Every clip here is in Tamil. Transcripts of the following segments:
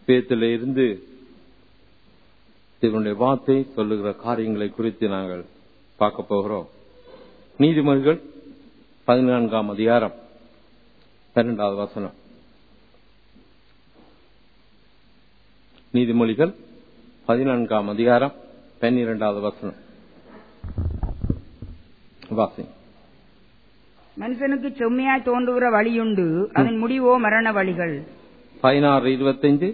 பேத்துல இருந்து இதனுடைய வார்த்தை சொல்லுகிற காரியங்களை குறித்து நாங்கள் பார்க்க போகிறோம் நீதிமொழிகள் பதினான்காம் அதிகாரம் பன்னெண்டாவது வசனம் நீதிமொழிகள் பதினான்காம் அதிகாரம் பன்னிரெண்டாவது வசனம் வாசி மனுஷனுக்கு செம்மையாய் தோன்றுகிற வழியுண்டு அதன் முடிவோ மரண வழிகள் பதினாறு இருபத்தைந்து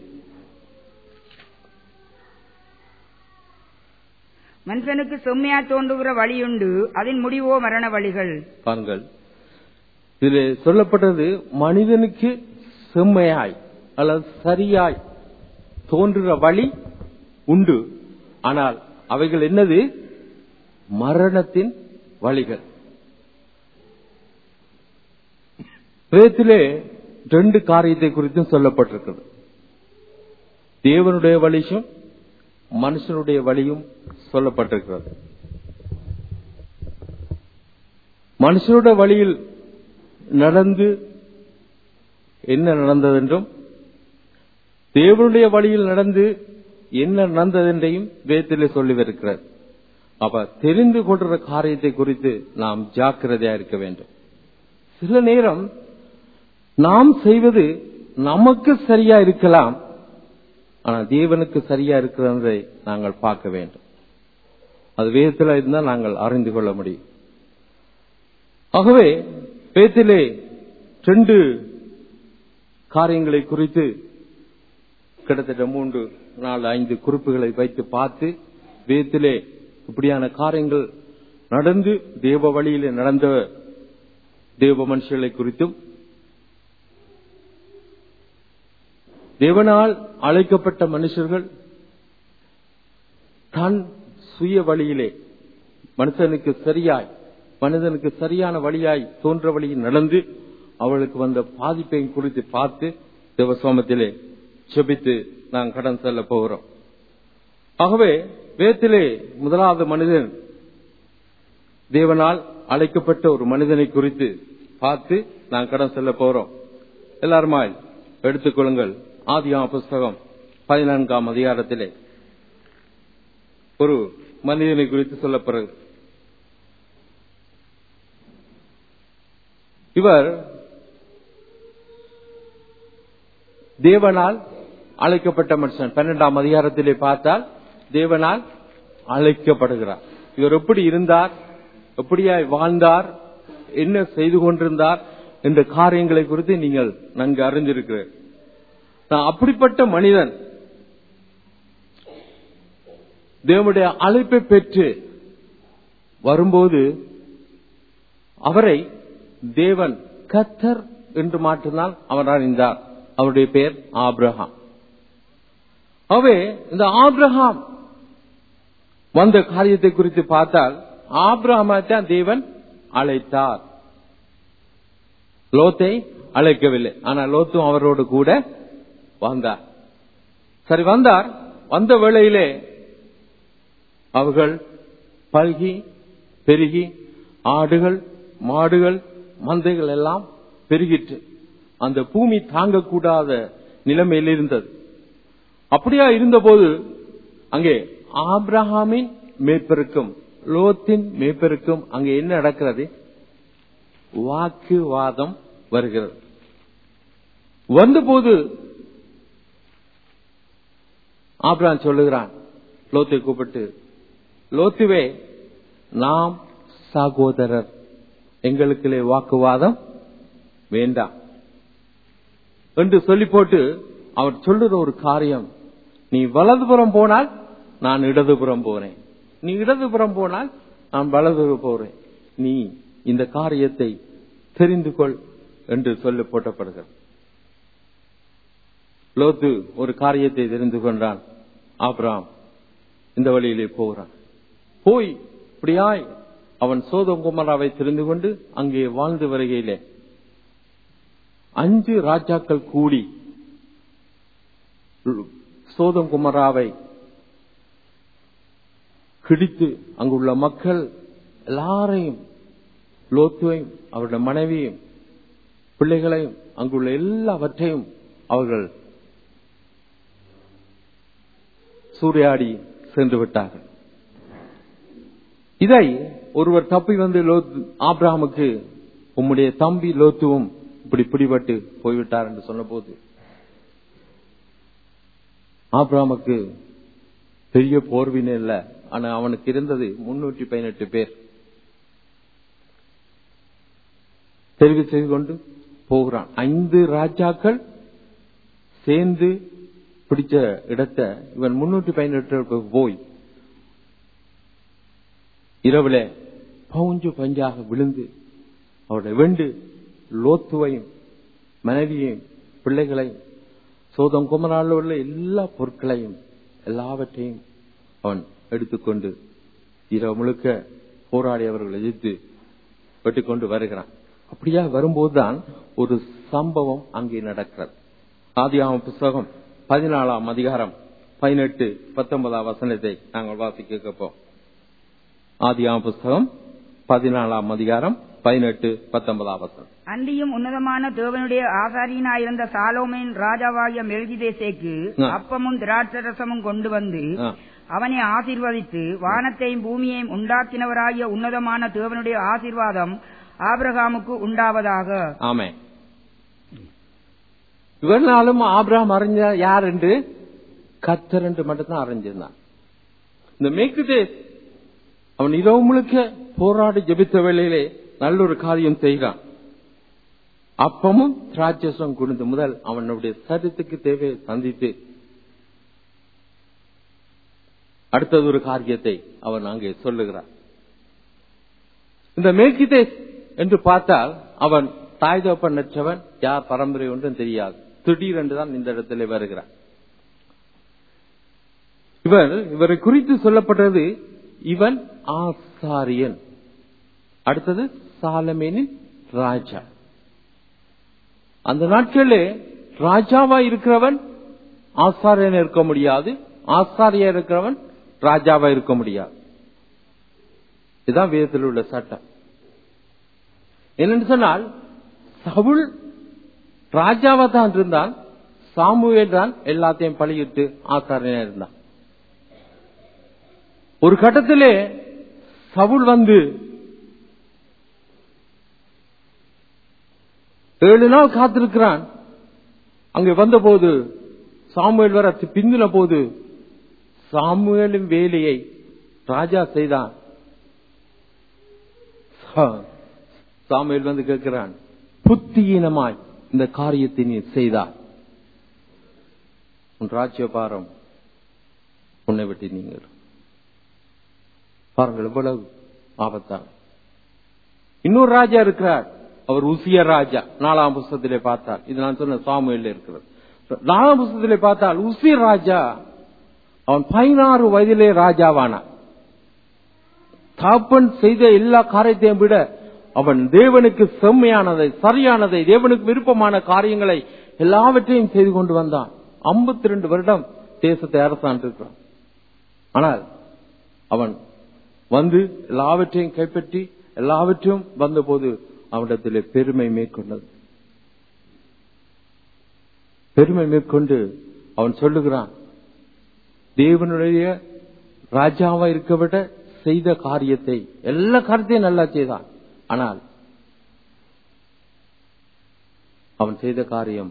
மனுஷனுக்கு செம்மையாய் தோன்றுகிற வழியுண்டு அதன் முடிவோ மரண வழிகள் பாருங்கள் இதில் சொல்லப்பட்டது மனிதனுக்கு செம்மையாய் அல்லது சரியாய் தோன்றுகிற வழி உண்டு ஆனால் அவைகள் என்னது மரணத்தின் வழிகள் வேதத்திலே ரெண்டு காரியத்தை குறித்தும் சொல்லப்பட்டிருக்கிறது தேவனுடைய வழியும் மனுஷனுடைய வழியும் சொல்லப்பட்டிருக்கிறது மனுஷனுடைய வழியில் நடந்து என்ன நடந்ததென்றும் தேவனுடைய வழியில் நடந்து என்ன நடந்ததென்றையும் வேதத்திலே சொல்லி வருகிறார் அப்ப தெரிந்து கொள்ற காரியத்தை குறித்து நாம் ஜாக்கிரதையா இருக்க வேண்டும் சில நேரம் நாம் செய்வது நமக்கு சரியா இருக்கலாம் ஆனால் தேவனுக்கு சரியா இருக்கிறதை நாங்கள் பார்க்க வேண்டும் அது வேதத்தில் இருந்தால் நாங்கள் அறிந்து கொள்ள முடியும் ஆகவே வேதத்திலே ரெண்டு காரியங்களை குறித்து கிட்டத்தட்ட மூன்று நாலு ஐந்து குறிப்புகளை வைத்து பார்த்து வேதத்திலே இப்படியான காரியங்கள் நடந்து தேவ வழியிலே நடந்த தேவ மனுஷர்களை குறித்தும் தேவனால் அழைக்கப்பட்ட மனுஷர்கள் தன் சுய வழியிலே மனுஷனுக்கு சரியாய் மனிதனுக்கு சரியான வழியாய் தோன்ற வழியில் நடந்து அவளுக்கு வந்த பாதிப்பையும் குறித்து பார்த்து தேவசோமத்திலே செபித்து நாம் கடன் செல்ல போகிறோம் ஆகவே வேத்திலே முதலாவது மனிதன் தேவனால் அழைக்கப்பட்ட ஒரு மனிதனை குறித்து பார்த்து நான் கடன் செல்ல போறோம் எல்லாருமாய் எடுத்துக்கொள்ளுங்கள் ஆதியா புஸ்தகம் பதினான்காம் அதிகாரத்திலே ஒரு மனிதனை குறித்து சொல்லப்படுறது இவர் தேவனால் அழைக்கப்பட்ட மனுஷன் பன்னெண்டாம் அதிகாரத்திலே பார்த்தால் தேவனால் அழைக்கப்படுகிறார் இவர் எப்படி இருந்தார் எப்படியாய் வாழ்ந்தார் என்ன செய்து கொண்டிருந்தார் என்ற காரியங்களை குறித்து நீங்கள் நன்கு அறிந்திருக்கிறேன் நான் அப்படிப்பட்ட மனிதன் தேவனுடைய அழைப்பை பெற்று வரும்போது அவரை தேவன் கத்தர் என்று மாற்றினால் அவர் அறிந்தார் அவருடைய பெயர் ஆப்ரஹாம் அவே இந்த ஆப்ரஹாம் வந்த காரியத்தை குறித்து பார்த்தால் ஆப்ரஹாமை தான் தேவன் அழைத்தார் லோத்தை அழைக்கவில்லை ஆனால் லோத்தும் அவரோடு கூட வந்தார் சரி வந்தார் வந்த வேளையிலே அவர்கள் பல்கி பெருகி ஆடுகள் மாடுகள் மந்தைகள் எல்லாம் பெருகிற்று அந்த பூமி தாங்கக்கூடாத நிலைமையில் இருந்தது அப்படியா இருந்தபோது அங்கே ஆப்ரஹாமின் மேற்பெருக்கும் லோத்தின் மேற்பெருக்கும் அங்கே என்ன நடக்கிறது வாக்குவாதம் வருகிறது வந்தபோது ஆப்ரஹாம் சொல்லுகிறான் லோத்தை கூப்பிட்டு லோத்துவே நாம் சகோதரர் எங்களுக்குள்ளே வாக்குவாதம் வேண்டாம் என்று சொல்லி போட்டு அவர் சொல்லுற ஒரு காரியம் நீ வலதுபுறம் போனால் நான் இடதுபுறம் போறேன் நீ இடதுபுறம் போனால் நான் வலதுபுறம் போறேன் நீ இந்த காரியத்தை தெரிந்து கொள் என்று சொல்லி போட்டப்படுகிறது லோத்து ஒரு காரியத்தை தெரிந்து கொண்டான் ஆப்ராம் இந்த வழியிலே போகிறான் போய் இப்படியாய் அவன் சோதம் குமராவை தெரிந்து கொண்டு அங்கே வாழ்ந்து வருகையிலே அஞ்சு ராஜாக்கள் கூடி சோதம் குமராவை கிடித்து அங்குள்ள மக்கள் எல்லாரையும் லோத்துவையும் அவருடைய மனைவியும் பிள்ளைகளையும் அங்குள்ள எல்லாவற்றையும் அவர்கள் சூறையாடி சென்று விட்டார்கள் இதை ஒருவர் தப்பி வந்து லோத் ஆப்ராமுக்கு உம்முடைய தம்பி லோத்துவும் இப்படி பிடிபட்டு போய்விட்டார் என்று சொன்னபோது ஆப்ராமுக்கு பெரிய போர்வினை இல்ல ஆனா அவனுக்கு இருந்தது முன்னூற்றி பதினெட்டு பேர் தெரிவு செய்து கொண்டு போகிறான் ஐந்து ராஜாக்கள் சேர்ந்து பிடிச்ச இடத்தை இவன் முன்னூற்றி பதினெட்டு போய் இரவுல பவுஞ்சு பஞ்சாக விழுந்து அவருடைய வெண்டு லோத்துவையும் மனைவியையும் பிள்ளைகளையும் சோதம் குமரால உள்ள எல்லா பொருட்களையும் எல்லாவற்றையும் அவன் எடுத்துக்கொண்டு இரவு முழுக்க போராடி அவர்கள் எதிர்த்து வெட்டிக்கொண்டு வருகிறான் அப்படியா வரும்போதுதான் ஒரு சம்பவம் அங்கே நடக்கிறது ஆதியாம புஸ்தகம் பதினாலாம் அதிகாரம் பதினெட்டு பத்தொன்பதாம் வசனத்தை நாங்கள் வாசிக்க கேட்போம் ஆதியாம புஸ்தகம் பதினாலாம் அதிகாரம் பதினெட்டு பத்தொன்பதாம் வசனம் அன்றியும் உன்னதமான தேவனுடைய ஆசாரியனாயிருந்த சாலோமேன் ராஜாவாகிய மெல்கிதேசேக்கு ஆ. அப்பமும் திராட்சரசமும் கொண்டு வந்து ஆ. அவனை ஆசீர்வதித்து வானத்தையும் பூமியையும் உண்டாக்கினவராகிய உன்னதமான தேவனுடைய ஆசீர்வாதம் ஆபிரகாமுக்கு உண்டாவதாக ஆமே இவர்னாலும் ஆபிரகாம் அறிஞ்ச யார் என்று கத்தர் என்று மட்டும்தான் அறிஞ்சிருந்தான் இந்த மேற்குதேஸ் அவன் இரவு முழுக்க போராடி ஜெபித்த வேளையிலே நல்ல ஒரு காரியம் செய்கிறான் அப்பமும் திராட்சசம் கொடுத்து முதல் அவனுடைய சரீரத்துக்கு தேவையை சந்தித்து அடுத்தது ஒரு காரியத்தை அவன் அங்கே சொல்லுகிறான் இந்த மேற்கிதேஸ் என்று பார்த்தால் அவன் தாய் தோப்பனற்றவன் யார் பரம்பரை ஒன்றும் தெரியாது திடீரென்று தான் இந்த இடத்துல வருகிறான் இவர் இவரை குறித்து சொல்லப்பட்டது இவன் ஆசாரியன் அடுத்தது சாலமேனின் ராஜா அந்த நாட்களிலே ராஜாவா இருக்கிறவன் ஆசாரியன் இருக்க முடியாது ஆசாரியா இருக்கிறவன் ராஜாவா இருக்க முடியாது இதுதான் வேதத்தில் உள்ள சட்டம் என்னன்னு சொன்னால் சவுல் ராஜாவா தான் இருந்தான் சாமுவேல் தான் எல்லாத்தையும் பழியிட்டு ஆசாரியனா இருந்தான் ஒரு கட்டத்திலே சவுல் வந்து ஏழு நாள் காத்திருக்கிறான் அங்கே வந்தபோது சாமுவேல் வர பிந்தின போது சாமுவேலின் வேலையை ராஜா செய்தான் சா- சாமுவேல் வந்து கேட்கிறான் புத்தியீனமாய் இந்த காரியத்தை நீ செய்தார் உன் ராஜ்யபாரம் உன்னை விட்டு நீங்கள் பாருங்கள் எவ்வளவு ஆபத்தான் இன்னொரு ராஜா இருக்கிறார் அவர் உசிய ராஜா நாலாம் புஸ்தத்திலே பார்த்தால் இது நான் சொன்ன சாமுவேல் இருக்கிறது நாலாம் புஸ்தத்திலே பார்த்தால் உசிய ராஜா அவன் பதினாறு வயதிலே ராஜாவானான் தாப்பன் செய்த எல்லா காரியத்தையும் விட அவன் தேவனுக்கு செம்மையானதை சரியானதை தேவனுக்கு விருப்பமான காரியங்களை எல்லாவற்றையும் செய்து கொண்டு வந்தான் 52 ரெண்டு வருடம் தேசத்தை அரசாண்டிருக்கிறான் ஆனால் அவன் வந்து எல்லாவற்றையும் கைப்பற்றி எல்லாவற்றையும் வந்தபோது அவனிடத்திலே பெருமை மேற்கொண்டது பெருமை மேற்கொண்டு அவன் சொல்லுகிறான் தேவனுடைய ராஜாவா இருக்க விட செய்த காரியத்தை எல்லா காரியத்தையும் நல்லா செய்தான் ஆனால் அவன் செய்த காரியம்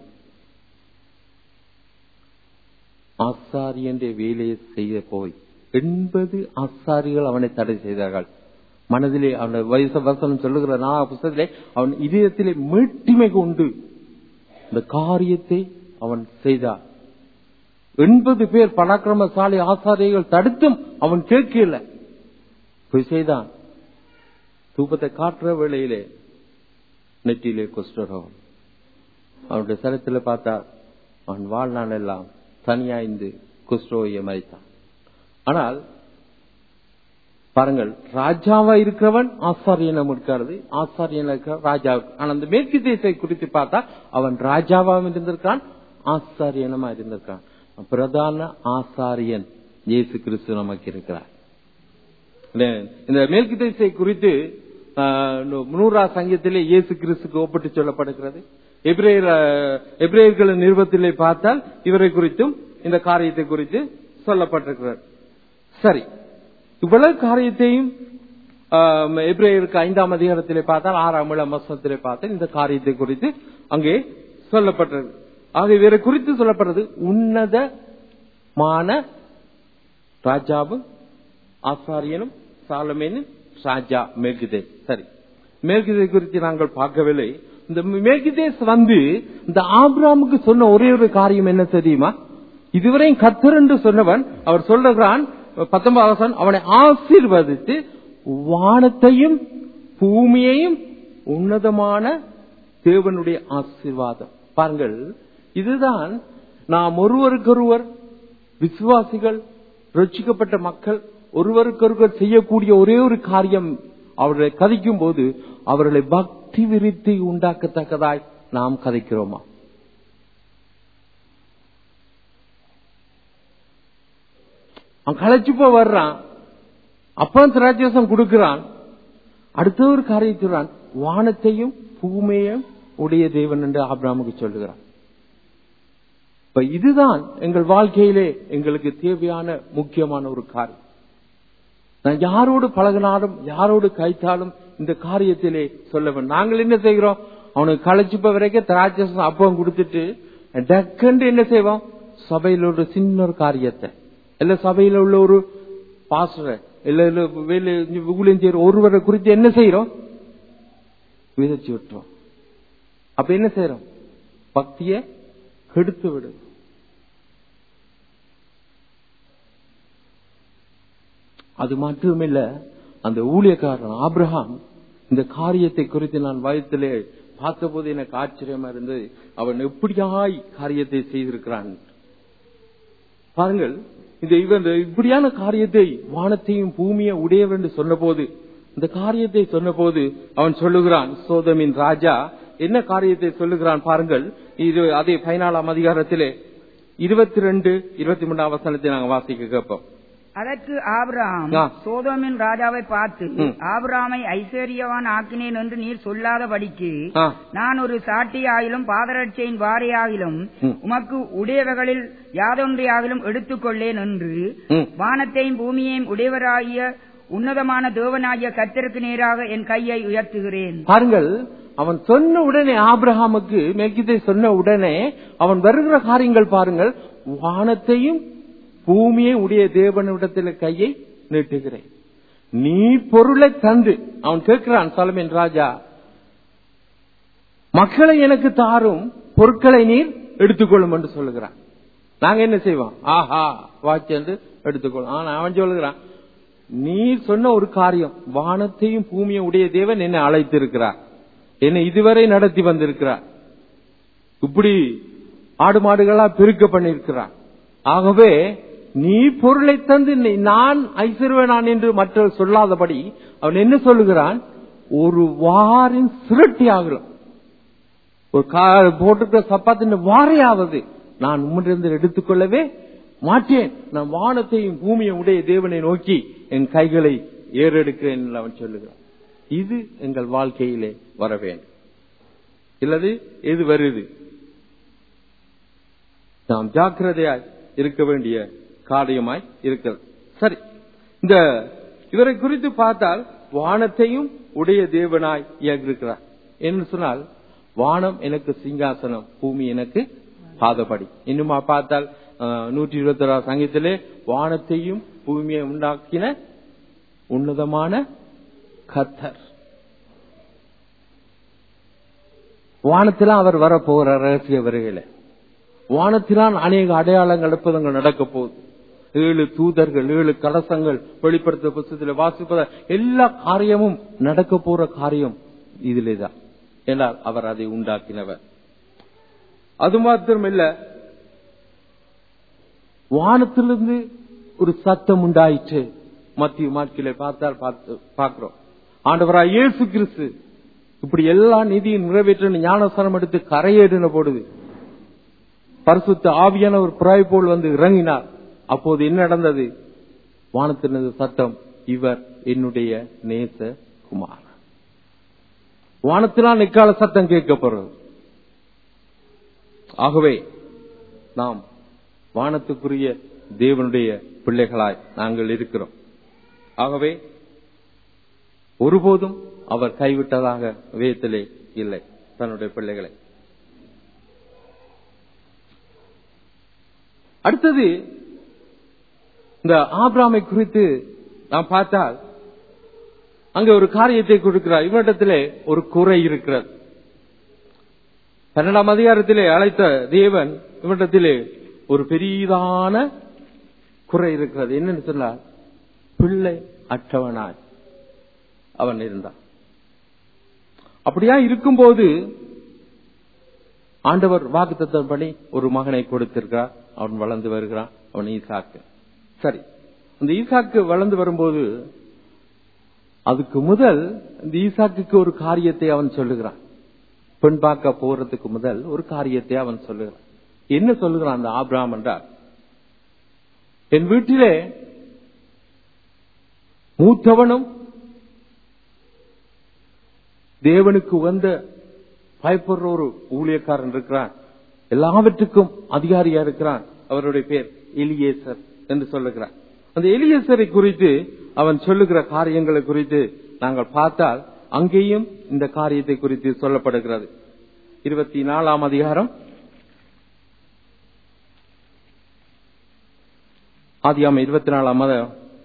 ஆசாரியன்ற வேலையை செய்ய போய் எண்பது ஆசாரிகள் அவனை தடை செய்தார்கள் மனதிலே அவன் வயசு வசனம் சொல்லுகிற நான் புத்தகத்திலே அவன் இதயத்திலே மீட்டிமை கொண்டு இந்த காரியத்தை அவன் செய்தான் எண்பது பேர் பராக்கிரமசாலி ஆசாரியர்கள் தடுத்தும் அவன் கேட்கல போய் செய்தான் தூபத்தை காட்டுற வேளையிலே நெற்றியிலே குஷ்டரோகம் அவனுடைய சரத்தில் பார்த்தா அவன் வாழ்நாள் எல்லாம் தனியாய்ந்து குஷ்டரோகியை மறைத்தான் ஆனால் பாருங்கள் ராஜாவா இருக்கிறவன் ஆசாரியனம் இருக்கிறது ஆசாரியன் இருக்கிற ராஜா ஆனா அந்த மேற்கு தேசத்தை குறித்து பார்த்தா அவன் ராஜாவாகவும் இருந்திருக்கான் ஆசாரியனமா இருந்திருக்கான் பிரதான ஆசாரியன் இயேசு கிறிஸ்து நமக்கு இருக்கிறார் இந்த மேற்கு தேசத்தை குறித்து நூறா சங்கத்திலே இயேசு கிறிஸ்துக்கு ஒப்பிட்டு சொல்லப்படுகிறது எபிரேயர் எபிரேயர்களின் நிறுவத்திலே பார்த்தால் இவரை குறித்தும் இந்த காரியத்தை குறித்து சொல்லப்பட்டிருக்கிறது சரி இவ்வளவு காரியத்தையும் ஆம், எபிரேயருக்கு ஐந்தாம் அதிகாரத்திலே பார்த்தால் ஆறாம் இளம் வசனத்திலே பார்த்தால் இந்த காரியத்தை குறித்து அங்கே சொல்லப்பட்டது ஆக இவரை குறித்து சொல்லப்படுறது உன்னதமான ராஜாவும் ஆசாரியனும் சாலமேனும் ராஜா மேல்கிதே சரி மேல்கிதே குறித்து நாங்கள் பார்க்கவில்லை இந்த மேல்கிதேஸ் வந்து இந்த ஆபிராமுக்கு சொன்ன ஒரே ஒரு காரியம் என்ன தெரியுமா இதுவரையும் கத்தர் என்று சொன்னவன் அவர் சொல்லுகிறான் பத்தொன்பதாம் அவனை ஆசீர்வதித்து வானத்தையும் பூமியையும் உன்னதமான தேவனுடைய ஆசீர்வாதம் பாருங்கள் இதுதான் நாம் ஒருவருக்கொருவர் விசுவாசிகள் ரட்சிக்கப்பட்ட மக்கள் ஒருவருக்கொருவர் செய்யக்கூடிய ஒரே ஒரு காரியம் அவர்களை கதைக்கும் போது அவர்களை பக்தி விருத்தி உண்டாக்கத்தக்கதாய் நாம் கதைக்கிறோமா அவன் களைச்சு போய் வர்றான் அப்பன் திராட்சரசம் கொடுக்கிறான் அடுத்த ஒரு காரியத்துறான் வானத்தையும் பூமியையும் உடைய தேவன் என்று ஆபிராமுக்கு சொல்லுகிறான் இப்ப இதுதான் எங்கள் வாழ்க்கையிலே எங்களுக்கு தேவையான முக்கியமான ஒரு காரியம் நான் யாரோடு பழகினாலும் யாரோடு கைத்தாலும் இந்த காரியத்திலே சொல்லவன் நாங்கள் என்ன செய்கிறோம் அவனுக்கு களைச்சுப்ப வரைக்கும் திராட்சரசம் அப்பம் கொடுத்துட்டு டக்குன்னு என்ன செய்வோம் சபையில ஒரு சின்ன ஒரு காரியத்தை இல்ல சபையில உள்ள ஒரு பாஸ்டரை இல்ல இல்ல வேலை ஊழியம் செய்யற ஒருவரை குறித்து என்ன செய்யறோம் விதைச்சு விட்டுறோம் அப்ப என்ன செய்யறோம் பக்திய கெடுத்து விடு அது மட்டுமில்ல அந்த ஊழியக்காரன் ஆபிரகாம் இந்த காரியத்தை குறித்து நான் வயத்திலே பார்த்தபோது எனக்கு ஆச்சரியமா இருந்தது அவன் எப்படியாய் காரியத்தை செய்திருக்கிறான் பாருங்கள் இந்த இவன் இப்படியான காரியத்தை வானத்தையும் பூமியை உடையவர் என்று சொன்னபோது இந்த காரியத்தை சொன்னபோது அவன் சொல்லுகிறான் சோதமின் ராஜா என்ன காரியத்தை சொல்லுகிறான் பாருங்கள் இது அதே பதினாலாம் அதிகாரத்திலே இருபத்தி ரெண்டு இருபத்தி மூன்றாம் வசனத்தை நாங்கள் வாசிக்க கேட்போம் அதற்கு ஆபிரகாம் ஆ. சோதோமின் ராஜாவை பார்த்து ம். ஆபிரகாமை ஐஸ்வர்யவான் ஆக்கினேன் என்று நீர் சொல்லாதபடிக்கு ஆ. நான் ஒரு சாட்டியாகிலும் பாதரட்சையின் வாரியாகிலும் ம். உமக்கு உடையவைகளில் யாதொன்றையாகிலும் எடுத்துக்கொள்ளேன் என்று ம். வானத்தையும் பூமியையும் உடையவராகிய உன்னதமான தேவனாகிய கர்த்தருக்கு நேராக என் கையை உயர்த்துகிறேன் பாருங்கள் அவன் சொன்ன உடனே ஆபிரகாமுக்கு மெல்கிதை சொன்ன உடனே அவன் வருகிற காரியங்கள் பாருங்கள் வானத்தையும் பூமியை உடைய தேவனிடத்தில் கையை நீட்டுகிறேன் நீ பொருளை தந்து அவன் கேட்கிறான் சலமேன் ராஜா மக்களை எனக்கு தாரும் பொருட்களை நீர் எடுத்துக்கொள்ளும் என்று சொல்லுகிறான் நாங்க என்ன செய்வோம் ஆஹா வாட்சி என்று எடுத்துக்கொள்ளும் ஆனா அவன் சொல்லுகிறான் நீ சொன்ன ஒரு காரியம் வானத்தையும் பூமியை உடைய தேவன் என்னை அழைத்திருக்கிறார் என்னை இதுவரை நடத்தி வந்திருக்கிறார் இப்படி ஆடு மாடுகளா பெருக்க பண்ணிருக்கிறார் ஆகவே நீ பொருளை தந்து நீ- நான் ஐஸ்வர்வனான் என்று மற்றவர் சொல்லாதபடி அவன் என்ன சொல்லுகிறான் ஒரு வாரின் சுரட்டி ஆகலாம் ஒரு கா- போட்டிருக்கிற சப்பாத்தின் வாரையாவது நான் உம்மிடந்து எடுத்துக்கொள்ளவே மாட்டேன் நான் வானத்தையும் பூமியை உடைய தேவனை நோக்கி என் கைகளை ஏறெடுக்கிறேன் என்று அவன் சொல்லுகிறான் இது எங்கள் வாழ்க்கையிலே வர வேண்டும் இல்லது எது வருது நாம் ஜாக்கிரதையாய் இருக்க வேண்டிய காரியமாய் இருக்கிறது சரி இந்த இவரை குறித்து பார்த்தால் வானத்தையும் உடைய தேவனாய் இருக்கிறார் என்று சொன்னால் வானம் எனக்கு சிங்காசனம் பூமி எனக்கு பாதபடி இன்னுமா பார்த்தால் அஹ், நூற்றி இருபத்தி ஆறாம் சங்கத்திலே வானத்தையும் பூமியை உண்டாக்கின உன்னதமான கத்தர் வானத்திலாம் அவர் வர போகிற ரகசிய வருகையில வானத்திலான் அநேக அடையாளங்கள் அற்புதங்கள் நடக்க போகுது ஏழு தூதர்கள் ஏழு கலசங்கள் வெளிப்படுத்த புத்தகத்தில் வாசிப்பத எல்லா காரியமும் நடக்க போற காரியம் இதிலே தான் என்றால் அவர் அதை உண்டாக்கினவர் அது மாத்திரம் இல்ல வானத்திலிருந்து ஒரு சத்தம் உண்டாயிற்று மத்திய மாட்களை பார்த்தால் பார்த்து பார்க்கிறோம் ஆண்டவராய் இயேசு கிறிஸ்து இப்படி எல்லா நிதியும் நிறைவேற்ற ஞானஸ்தானம் எடுத்து கரையேறின போடுது பரிசுத்த ஆவியான ஒரு புறாய் போல் வந்து இறங்கினார் அப்போது என்ன நடந்தது வானத்திலிருந்து சத்தம் இவர் என்னுடைய நேச குமார் வானத்தினால் நிக்கால சத்தம் கேட்கப்படுறது ஆகவே நாம் வானத்துக்குரிய தேவனுடைய பிள்ளைகளாய் நாங்கள் இருக்கிறோம் ஆகவே ஒருபோதும் அவர் கைவிட்டதாக வேதத்திலே இல்லை தன்னுடைய பிள்ளைகளை அடுத்தது இந்த ஆபிராமை குறித்து நாம் பார்த்தால் அங்க ஒரு காரியத்தை கொடுக்கிறார் இவரிடத்திலே ஒரு குறை இருக்கிறது பன்னெண்டாம் அதிகாரத்திலே அழைத்த தேவன் இவரிடத்திலே ஒரு பெரியதான குறை இருக்கிறது என்னன்னு சொன்னால் பிள்ளை அற்றவனாய் அவன் இருந்தான் அப்படியா இருக்கும்போது ஆண்டவர் வாக்குத்தத்தப்படி ஒரு மகனை கொடுத்திருக்கிறார் அவன் வளர்ந்து வருகிறான் அவன் ஈசாக்கு சரி அந்த ஈசாக்கு வளர்ந்து வரும்போது அதுக்கு முதல் இந்த ஈசாக்குக்கு ஒரு காரியத்தை அவன் சொல்லுகிறான் பெண் பார்க்க போறதுக்கு முதல் ஒரு காரியத்தை அவன் சொல்லுகிறான் என்ன சொல்லுகிறான் அந்த ஆபிராம் என்றால் என் வீட்டிலே மூத்தவனும் தேவனுக்கு வந்த பயப்படுற ஒரு ஊழியக்காரன் இருக்கிறான் எல்லாவற்றுக்கும் அதிகாரியா இருக்கிறான் அவருடைய பேர் எலியேசர் என்று சொல்லுகிறான் அந்த எலியேசரை குறித்து அவன் சொல்லுகிற காரியங்களை குறித்து நாங்கள் பார்த்தால் அங்கேயும் இந்த காரியத்தை குறித்து சொல்லப்படுகிறது இருபத்தி நாலாம் அதிகாரம் ஆதியாம இருபத்தி நாலாம் மத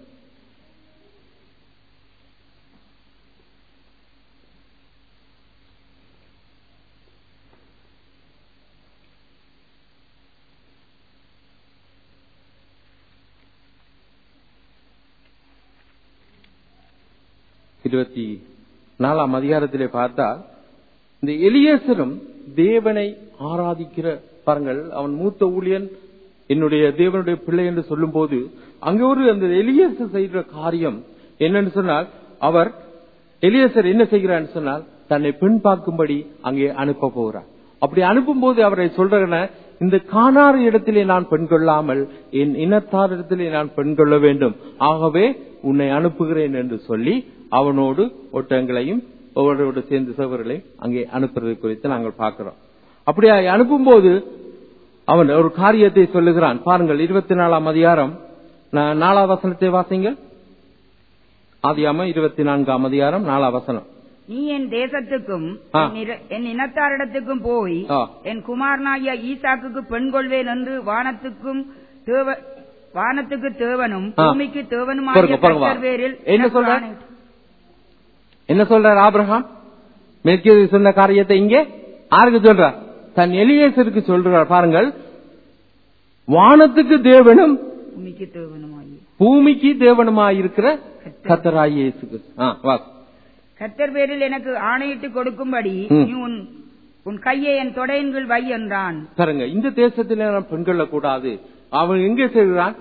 இருபத்தி நாலாம் அதிகாரத்திலே பார்த்தால் இந்த எலியேசரும் தேவனை ஆராதிக்கிற பாருங்கள் அவன் மூத்த ஊழியன் என்னுடைய தேவனுடைய பிள்ளை என்று சொல்லும் போது அங்க ஒரு அந்த எலியேசர் செய்கிற காரியம் என்னன்னு சொன்னால் அவர் எலியேசர் என்ன செய்கிறான்னு சொன்னால் தன்னை பெண் பார்க்கும்படி அங்கே அனுப்ப போகிறார் அப்படி அனுப்பும் போது அவரை சொல்றன இந்த காணாறு இடத்திலே நான் பெண் கொள்ளாமல் என் இனத்தார் இடத்திலே நான் பெண் கொள்ள வேண்டும் ஆகவே உன்னை அனுப்புகிறேன் என்று சொல்லி அவனோடு ஒட்டங்களையும் ஒவ்வொருவரோடு சேர்ந்து சவர்களையும் அங்கே அனுப்புறது குறித்து நாங்கள் பார்க்கிறோம் அப்படி அனுப்பும் போது அவன் ஒரு காரியத்தை சொல்லுகிறான் பாருங்கள் இருபத்தி நாலாம் அதிகாரம் நாலாம் வசனத்தை வாசிங்கள் ஆதியாம இருபத்தி நான்காம் அதிகாரம் நாலாம் வசனம் நீ என் தேசத்துக்கும் ஆ. என் இர- என் இனத்தாரிடத்துக்கும் போய் ஆ. என் குமாரனாகிய ஈசாக்குக்கு பெண் கொள்வேன் என்று வானத்துக்கும் தேவ வானத்துக்கு தேவனும் ஆ. பூமிக்கு தேவனுமாகிய பாருங்க, பாருங்க, வா. கர்த்தர் பேரில் என்ன எனக்கு சொல்ற? ஆணையிட்டு- என்ன சொல்றார் ஆபிரகாம் மெல்கியது சொன்ன காரியத்தை இங்கே யாருக்கு சொல்றார் தன் எலியேசருக்கு சொல்றார் பாருங்கள் வானத்துக்கு தேவனும் பூமிக்கு தேவனுமாகிய பூமிக்கு தேவனுமாயிருக்கிற கத்தராய் இயேசு கிறிஸ்து. ஆ, வா. கர்த்தர் பேரில் எனக்கு ஆணையிட்டு கொடுக்கும்படி ம். நீ உன் உன் கையை என் தொடையின் கீழ் வை என்றான் பாருங்க இந்த தேசத்திலே நாம் பெண் கொள்ளக் கூடாது அவன் எங்கே செல்கிறான்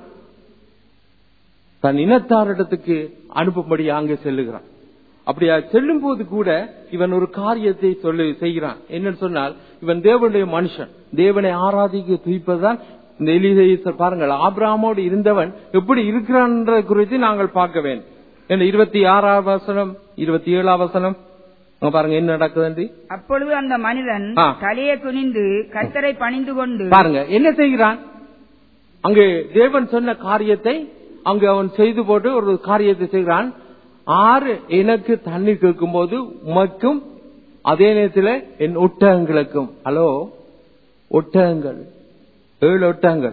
தன் இனத்தாரிடத்துக்கு அனுப்பும்படி அங்கே செல்லுகிறான் அப்படியா செல்லும் போது கூட இவன் ஒரு காரியத்தை சொல்லி செய்கிறான் என்னன்னு சொன்னால் இவன் தேவனுடைய மனுஷன் தேவனை ஆராதிக்க துய்ப்பதுதான் இந்த எலிசேசர் பாருங்கள் ஆபிரகாமோடு இருந்தவன் எப்படி இருக்கிறான்ற குறித்து நாங்கள் பார்க்க வேண்டும் என்ன இருபத்தி ஆறாம் வசனம் இருபத்தி ஏழாம் வசனம் அங்க பாருங்க என்ன நடக்குது அப்பொழுது அந்த மனிதன் ஆ. தலையை குனிந்து கர்த்தரை பணிந்து கொண்டு பாருங்க என்ன செய்கிறான் அங்கு தேவன் சொன்ன காரியத்தை அங்கு அவன் செய்து போட்டு ஒரு காரியத்தை செய்கிறான் ஆறு எனக்கு தண்ணீர் கேட்கும் போது உமக்கும் அதே நேரத்தில் என் ஒட்டகங்களுக்கும் ஹலோ ஒட்டகங்கள் ஏழு ஒட்டகங்கள்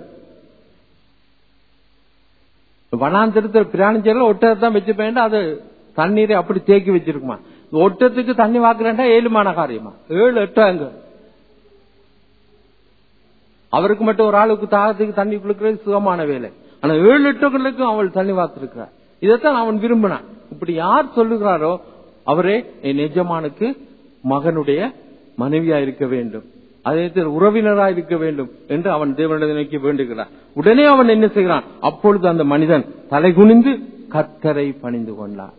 வனாந்திரத்தில் பிராணிச்சல ஒட்டகத்தான் வச்சுப்பேன் அது தண்ணீரை அப்படி தேக்கி வச்சிருக்குமா ஒட்டத்துக்கு தண்ணி வாக்குறேன்டா ஏழுமான காரியமா ஏழு ஒட்டகங்கள் அவருக்கு மட்டும் ஒரு ஆளுக்கு தாகத்துக்கு தண்ணி கொடுக்கிறது சுகமான வேலை ஆனா ஏழு எட்டுகளுக்கும் அவள் தண்ணி வார்த்திருக்கிறார் இதைத்தான் அவன் விரும்பினான் இப்படி யார் சொல்லுகிறாரோ அவரே என் எஜமானுக்கு மகனுடைய மனைவியா இருக்க வேண்டும் அதே நேரத்தில் உறவினரா இருக்க வேண்டும் என்று அவன் தேவனிடம் நோக்கி வேண்டுகிறான் உடனே அவன் என்ன செய்கிறான் அப்பொழுது அந்த மனிதன் தலை குனிந்து கத்தரை பணிந்து கொண்டான்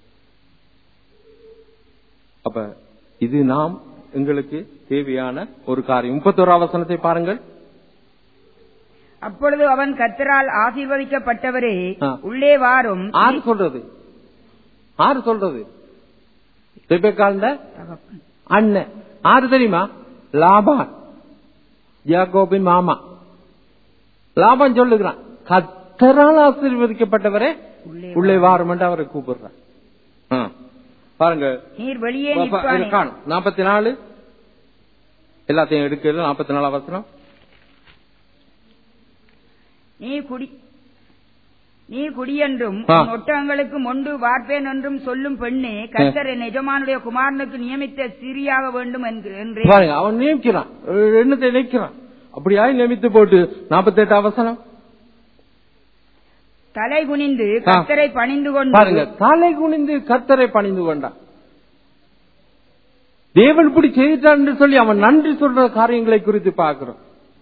அப்ப இது நாம் எங்களுக்கு தேவையான ஒரு காரியம் முப்பத்தோரா வசனத்தை பாருங்கள் அப்பொழுது அவன் கர்த்தரால் ஆசீர்வதிக்கப்பட்டவரே ஆ. உள்ளே வாரும் ஆறு சொல்றது ஆறு சொல்றது ரெபெக்கால்ட தகப்பன். அண்ணன் ஆறு தெரியுமா லாபான் யாக்கோபின் மாமா லாபான் சொல்லுகிறான் கத்தரால் ஆசீர்வதிக்கப்பட்டவரே உள்ளே உள்ளே வாரும் என்று அவரை கூப்பிடுறார் ஆ. பாருங்க நீர் வெளியே நிற்பானே காணும் நாற்பத்தி நாலு எல்லாத்தையும் எடுக்கிறது நாற்பத்தி நாலு அவசரம் நீ குடி நீ குடியென்றும் ஆ. உன் ஒட்டகங்களுக்கு மொண்டு வார்ப்பேன் என்றும் சொல்லும் பெண்ணே கர்த்தர் என் எஜமானுடைய குமாரனுக்கு நியமித்த சிறியாக வேண்டும் என்கிற- என்றே பாருங்க அவன் நியமிக்கிறான் எண்ணத்தை நினைக்கிறான் அப்படியாய் நியமித்து போட்டு நாற்பத்தி எட்டு அவசரம் தலை குனிந்து ஆ. கர்த்தரை பணிந்து பாருங்க கொண்டு தலை குனிந்து கத்தரை பணிந்து கொண்டான் தேவன் இப்படி செய்துட்டான் என்று சொல்லி அவன் நன்றி சொல்ற காரியங்களை குறித்து பார்க்கிறோம்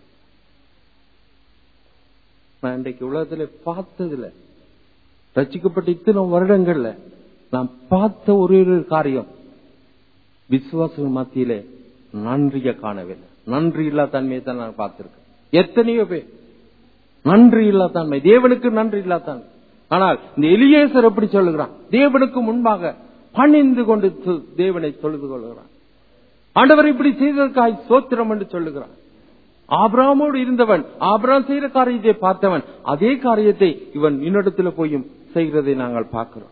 நான் இன்றைக்கு உலகத்துல பார்த்ததுல ரசிக்கப்பட்ட இத்தனை வருடங்கள்ல நான் பார்த்த ஒரே ஒரு காரியம் விசுவாச மத்தியிலே நன்றிய காணவில்லை நன்றி இல்லா தன்மையை தான் நான் பார்த்திருக்கேன் எத்தனையோ பேர் நன்றி இல்லா தன்மை தேவனுக்கு நன்றி இல்லா தன்மை ஆனால் இந்த எலியேசர் எப்படி சொல்லுகிறான் தேவனுக்கு முன்பாக பணிந்து கொண்டு து- தேவனை தொழுது கொள்கிறான் ஆண்டவர் இப்படி செய்ததற்காய் சோத்திரம் என்று சொல்லுகிறான் ஆபிராமோடு இருந்தவன் ஆபிராம் செய்கிற காரியத்தை பார்த்தவன் அதே காரியத்தை இவன் இன்னிடத்துல போயும் செய்கிறதை நாங்கள் பார்க்கிறோம்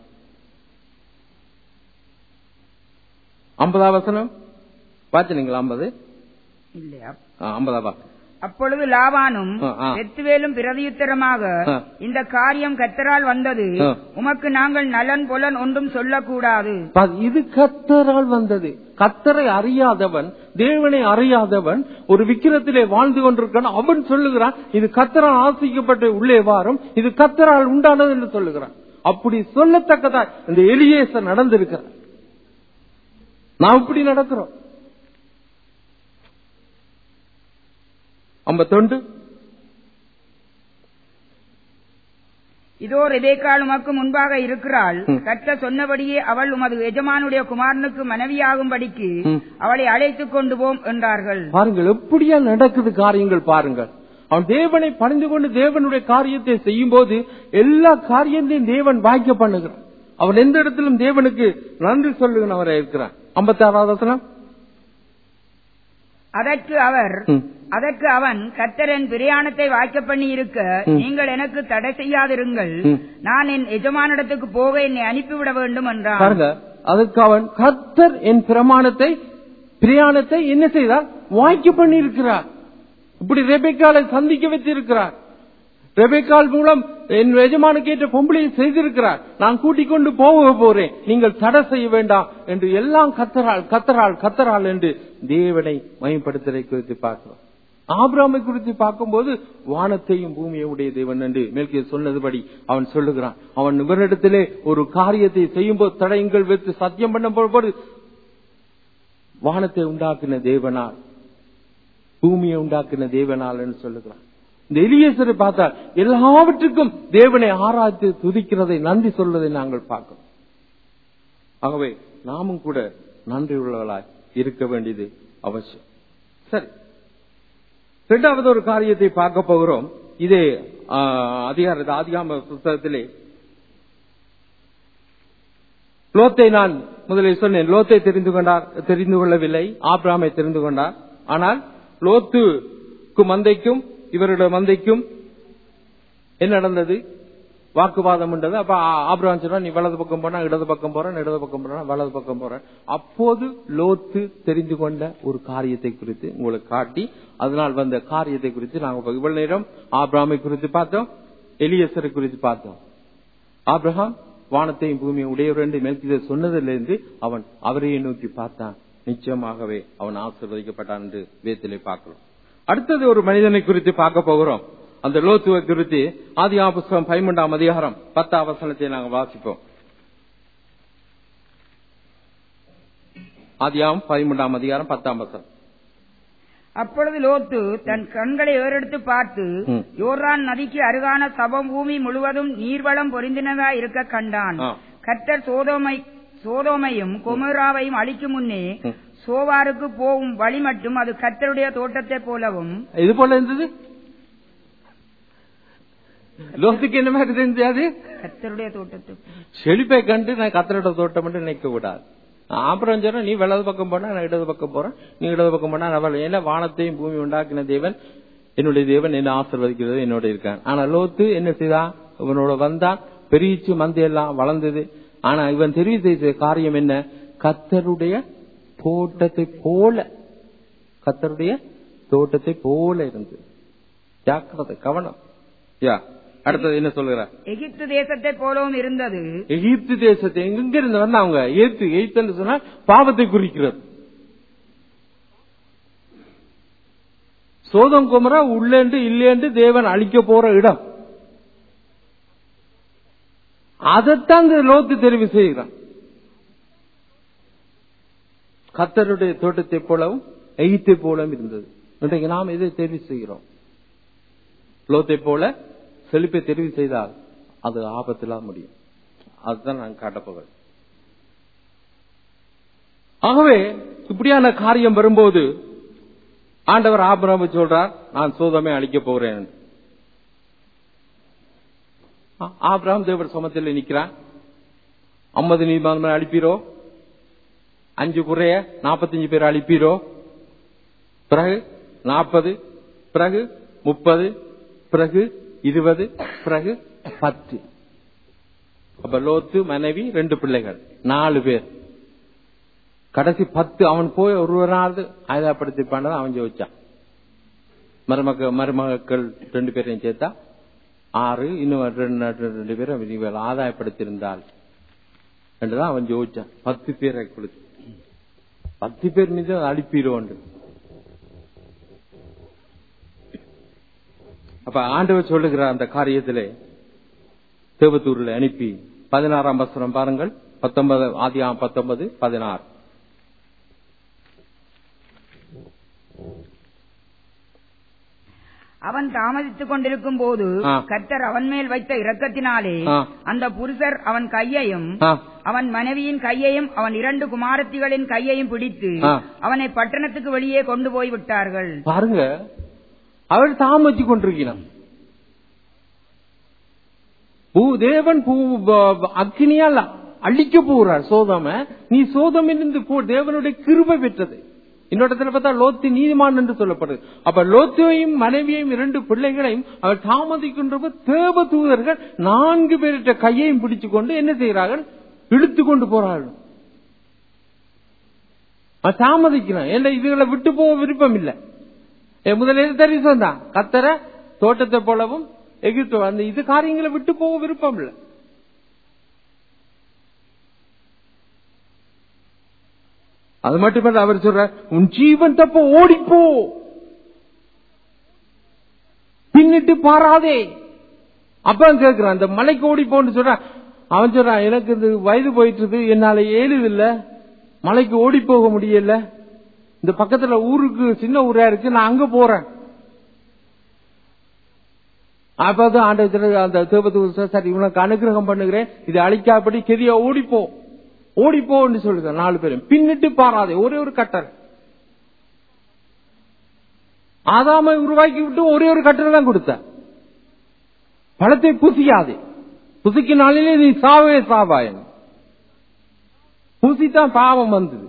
ஐம்பதாம் வசனம் பார்த்தீங்களா ஐம்பது இல்லையா ஐம்பதாவா அப்பொழுது லாபானும் ஆ, ஆ. பெத்துவேலும் பிரதியுத்தரமாக ஆ. இந்த காரியம் கர்த்தரால் வந்தது ஆ. உமக்கு நாங்கள் நலன் புலன் ஒன்றும் சொல்லக்கூடாது பா- இது கத்தரால் வந்தது கத்தரை அறியாதவன் தேவனை அறியாதவன் ஒரு விக்கிரத்திலே வாழ்ந்து கொண்டிருக்கான் அவன் சொல்லுகிறான் இது கத்தரால் ஆசிக்கப்பட்ட உள்ளே வாரும் இது கத்தரால் உண்டானது என்று சொல்லுகிறான் அப்படி சொல்லத்தக்கதா இந்த எலியேச நடந்திருக்கிறார் நாம் இப்படி நடக்கிறோம் ஐம்பத்தொண்டு இதோ ரெபேக்காள் உமக்கு முன்பாக இருக்கிறாள் ம். கர்த்தர் சொன்னபடியே அவள் உமது எஜமானுடைய குமாரனுக்கு மனைவியாகும்படிக்கு ம். அவளை அழைத்துக் கொண்டு போம் என்றார்கள் பாருங்கள் எப்படியா நடக்குது காரியங்கள் பாருங்கள் அவன் தேவனை பணிந்து கொண்டு தேவனுடைய காரியத்தை செய்யும் போது எல்லா காரியத்தையும் தேவன் வாய்க்க பண்ணுகிறான் அவன் எந்த இடத்திலும் தேவனுக்கு நன்றி சொல்லுகிறவராக இருக்கிறான் ஐம்பத்தாறாவது வசனம் அதற்கு அவர் ம். அதற்கு அவன் கர்த்தரின் பிரயாணத்தை வாய்க்க பண்ணி இருக்க ம். நீங்கள் எனக்கு தடை செய்யாதிருங்கள் ம். நான் என் எஜமானிடத்துக்கு போக என்னை அனுப்பிவிட வேண்டும் என்றான் பாருங்க அதுக்கு அவன் கர்த்தர் என் பிரமாணத்தை பிரயாணத்தை என்ன செய்தார் வாய்க்க பண்ணி இருக்கிறார் இப்படி ரெபேக்காலை சந்திக்க வச்சிருக்கிறார் ரெபேக்கால் மூலம் என் எஜமானுக்கு ஏற்ற பொம்பளையை செய்திருக்கிறார் நான் கூட்டிக் கொண்டு போக போறேன் நீங்கள் தடை செய்ய வேண்டாம் என்று எல்லாம் கத்தரால் கத்தரால் கத்தரால் என்று தேவனை மயப்படுத்துவதை குறித்து பார்க்கிறோம் ஆபிராமை குறித்து பார்க்கும்போது வானத்தையும் பூமியை உடைய தேவன் என்று மேல்கே சொன்னதுபடி அவன் சொல்லுகிறான் அவன் இவரிடத்திலே ஒரு காரியத்தை செய்யும் போது தடையுங்கள் வைத்து சத்தியம் பண்ண போது வானத்தை உண்டாக்கின தேவனால் பூமியை உண்டாக்கின தேவனால் என்று சொல்லுகிறான் இந்த எலியேசரை பார்த்தால் எல்லாவற்றுக்கும் தேவனை ஆராய்த்து துதிக்கிறதை நன்றி சொல்வதை நாங்கள் பார்க்கிறோம் ஆகவே நாமும் கூட நன்றி உள்ளவர்களாய் இருக்க வேண்டியது அவசியம் சரி இரண்டாவது ஒரு காரியத்தை பார்க்க போகிறோம் இதே ஆ, அதிகார அதிகாம புத்தகத்திலே லோத்தை நான் முதலில் சொன்னேன் லோத்தை தெரிந்து கொண்டார் தெரிந்து கொள்ளவில்லை ஆப்ராமை தெரிந்து கொண்டார் ஆனால் லோத்துக்கு மந்தைக்கும் இவருடைய மந்தைக்கும் என்ன நடந்தது வாக்குவாதம் உண்டது அப்ப ஆ- ஆபிரகாம் சொன்னா நீ வலது பக்கம் போனா இடது பக்கம் போறேன் இடது பக்கம் போனா வலது பக்கம் போறேன் அப்போது லோத்து தெரிந்து கொண்ட ஒரு காரியத்தை குறித்து உங்களுக்கு காட்டி அதனால் வந்த காரியத்தை குறித்து நாங்க இப்ப இவ்வளவு நேரம் ஆபிரகாமை குறித்து பார்த்தோம் எலியசரை குறித்து பார்த்தோம் ஆபிரகாம் வானத்தையும் பூமியும் உடையவர் என்று மேற்கித சொன்னதிலிருந்து அவன் அவரையே நோக்கி பார்த்தான் நிச்சயமாகவே அவன் ஆசீர்வதிக்கப்பட்டான் என்று வேத்திலே பார்க்கிறோம் அடுத்தது ஒரு மனிதனை குறித்து பார்க்க போகிறோம் அந்த லோத்துவை குறித்து ஆதி புஸ்தகம் பதிமூன்றாம் அதிகாரம் பத்தாம் வசனத்தை நாங்கள் வாசிப்போம் ஆதியாம் பதிமூன்றாம் அதிகாரம் பத்தாம் வசனம் அப்பொழுது லோத்து தன் கண்களை ஏறெடுத்து பார்த்து ம். யோர்தான் நதிக்கு அருகான சபம் பூமி முழுவதும் நீர்வளம் பொருந்தினதா இருக்க கண்டான் ஆ. கர்த்தர் சோதோமை சோதோமையும் கொமராவையும் அழிக்கும் முன்னே ம். சோவாருக்கு போகும் வழி மட்டும் அது கர்த்தருடைய தோட்டத்தைப் போலவும் இது போல இருந்தது லோத்துக்கு என்ன மாதிரி தெரிஞ்சது கர்த்தருடைய தோட்டத்தை செழிப்பை கண்டு நான் கத்திரோட தோட்டம் மட்டும் நினைக்க கூடாது அப்புறம் சொன்னா நீ வலது பக்கம் போனா நான் இடது பக்கம் போறேன் நீ இடது பக்கம் போனா நான் வலது ஏன்னா வானத்தையும் பூமி உண்டாக்கின தேவன் என்னுடைய தேவன் என்ன ஆசீர்வதிக்கிறது என்னோட இருக்கான் ஆனா லோத்து என்ன செய்தான் இவனோட வந்தான் பெருகிச்சு மந்தையெல்லாம் வளர்ந்தது ஆனா இவன் தெரிவு செய்த காரியம் என்ன கத்தருடைய தோட்டத்தை போல கத்தருடைய தோட்டத்தை போல இருந்தது ஜாக்கிரதை கவனம் யா அடுத்தது என்ன சொல்லுகிறார் எகிப்து தேசத்தை போலவும் இருந்தது எகிப்து தேசத்தை எங்க இருந்து வந்தா அவங்க ஏத்து எய்த்துன்னு சொன்னா பாவத்தை குறிக்கிறது சோதம் குமரா உள்ளேண்டு இல்லேண்டு தேவன் அழிக்க போற இடம் அதைத்தான் இந்த லோத்து தெரிவு செய்கிறான் கத்தருடைய தோட்டத்தை போலவும் எகிப்தை போலவும் இருந்தது இன்றைக்கு நாம் எதை தெரிவு செய்கிறோம் லோத்தை போல செழிப்பை தெரிவு செய்தால் அது ஆபத்திலாம் முடியும் அதுதான் நான் காட்டப்போகிறேன் ஆகவே இப்படியான காரியம் வரும்போது ஆண்டவர் ஆபிரம சொல்றார் நான் சோதமே அழிக்க போறேன் ஆபிரகாம் தேவர் சமத்தில் நிக்கிறான் ஐம்பது நீதிமன்றம் அழிப்பீரோ அஞ்சு குறைய நாற்பத்தஞ்சு பேர் அழிப்பீரோ பிறகு நாற்பது பிறகு முப்பது பிறகு இருபது பிறகு பத்து அப்ப லோத்து மனைவி ரெண்டு பிள்ளைகள் நாலு பேர் கடைசி பத்து அவன் போய் ஒருவராவது ஆயுதப்படுத்திப்பான அவன் ஜோதிச்சான் மருமக மருமக்கள் ரெண்டு பேரையும் சேர்த்தா ஆறு இன்னும் ரெண்டு ரெண்டு பேரும் இவள் ஆதாயப்படுத்தியிருந்தாள் என்றுதான் அவன் ஜோதிச்சான் பத்து பேரை கொடுத்து பத்து பேர் மீது அழிப்பீரோண்டு அப்ப ஆண்டவர் சொல்லுகிற அந்த காரியத்திலே தேவத்தூரில் அனுப்பி பதினாறாம் வசனம் பாருங்கள் பத்தொன்பது ஆதியாம் பத்தொன்பது பதினாறு அவன் தாமதித்துக் கொண்டிருக்கும் போது ஆ. கர்த்தர் அவன் மேல் வைத்த இரக்கத்தினாலே ஆ. அந்த புருஷர் அவன் கையையும் ஆ, அவன் மனைவியின் கையையும் அவன் இரண்டு குமாரத்திகளின் கையையும் பிடித்து ஆ. அவனை பட்டணத்துக்கு வெளியே கொண்டு போய் விட்டார்கள் பாருங்க அவள் தாமதிச்சு கொண்டிருக்கிறான் பூ தேவன் பூ ப- அக்கினியால் அழிக்க போகிறார் சோதம நீ சோதம் இருந்து போ தேவனுடைய கிருபை பெற்றது இன்னொருத்துல பார்த்தா லோத்து நீதிமான் என்று சொல்லப்படுது அப்ப லோத்துவையும் மனைவியையும் இரண்டு பிள்ளைகளையும் அவர் தாமதிக்கின்ற போது தேவ தூதர்கள் நான்கு பேரிட்ட கையையும் பிடிச்சு கொண்டு என்ன செய்கிறார்கள் இழுத்து கொண்டு போறார்கள் அவன் தாமதிக்கிறான் ஏன்னா இதுகளை விட்டு போக விருப்பம் இல்லை என் முதலில் தெரிவிச்சோம் தான் கத்தர தோட்டத்தை போலவும் எகிப்து அந்த இது காரியங்களை விட்டு போக விருப்பம் இல்லை அது மட்டுமல்ல அவர் சொல்ற உன் ஜீவன் தப்ப ஓடிப்போ பின்னிட்டு பாராதே அப்பன் கேட்கிறான் அந்த மலைக்கு ஓடி போன்னு சொல்றான் அவன் சொல்றான் எனக்கு இந்த வயது போயிட்டு இருக்கு என்னால ஏழுதில்ல மலைக்கு ஓடி போக முடியல இந்த பக்கத்துல ஊருக்கு சின்ன ஊரா இருக்கு நான் அங்க போறேன் அப்பதான் ஆண்டவர் அந்த தேவதூர் சரி உனக்கு அனுகிரகம் பண்ணுகிறேன் இது அழிக்காப்படி கெதியா ஓடிப்போ ஓடிப்போன்னு சொல்லுங்க நாலு பேரும் பின்னிட்டு பாராதே ஒரே ஒரு கட்டர் ஆதாமை உருவாக்கி விட்டு ஒரே ஒரு கட்டளை தான் கொடுத்த பழத்தை புசியாதே புசிக்கும் நாளிலே நீ சாவே சாவாயன் புசித்தான் பாவம் வந்தது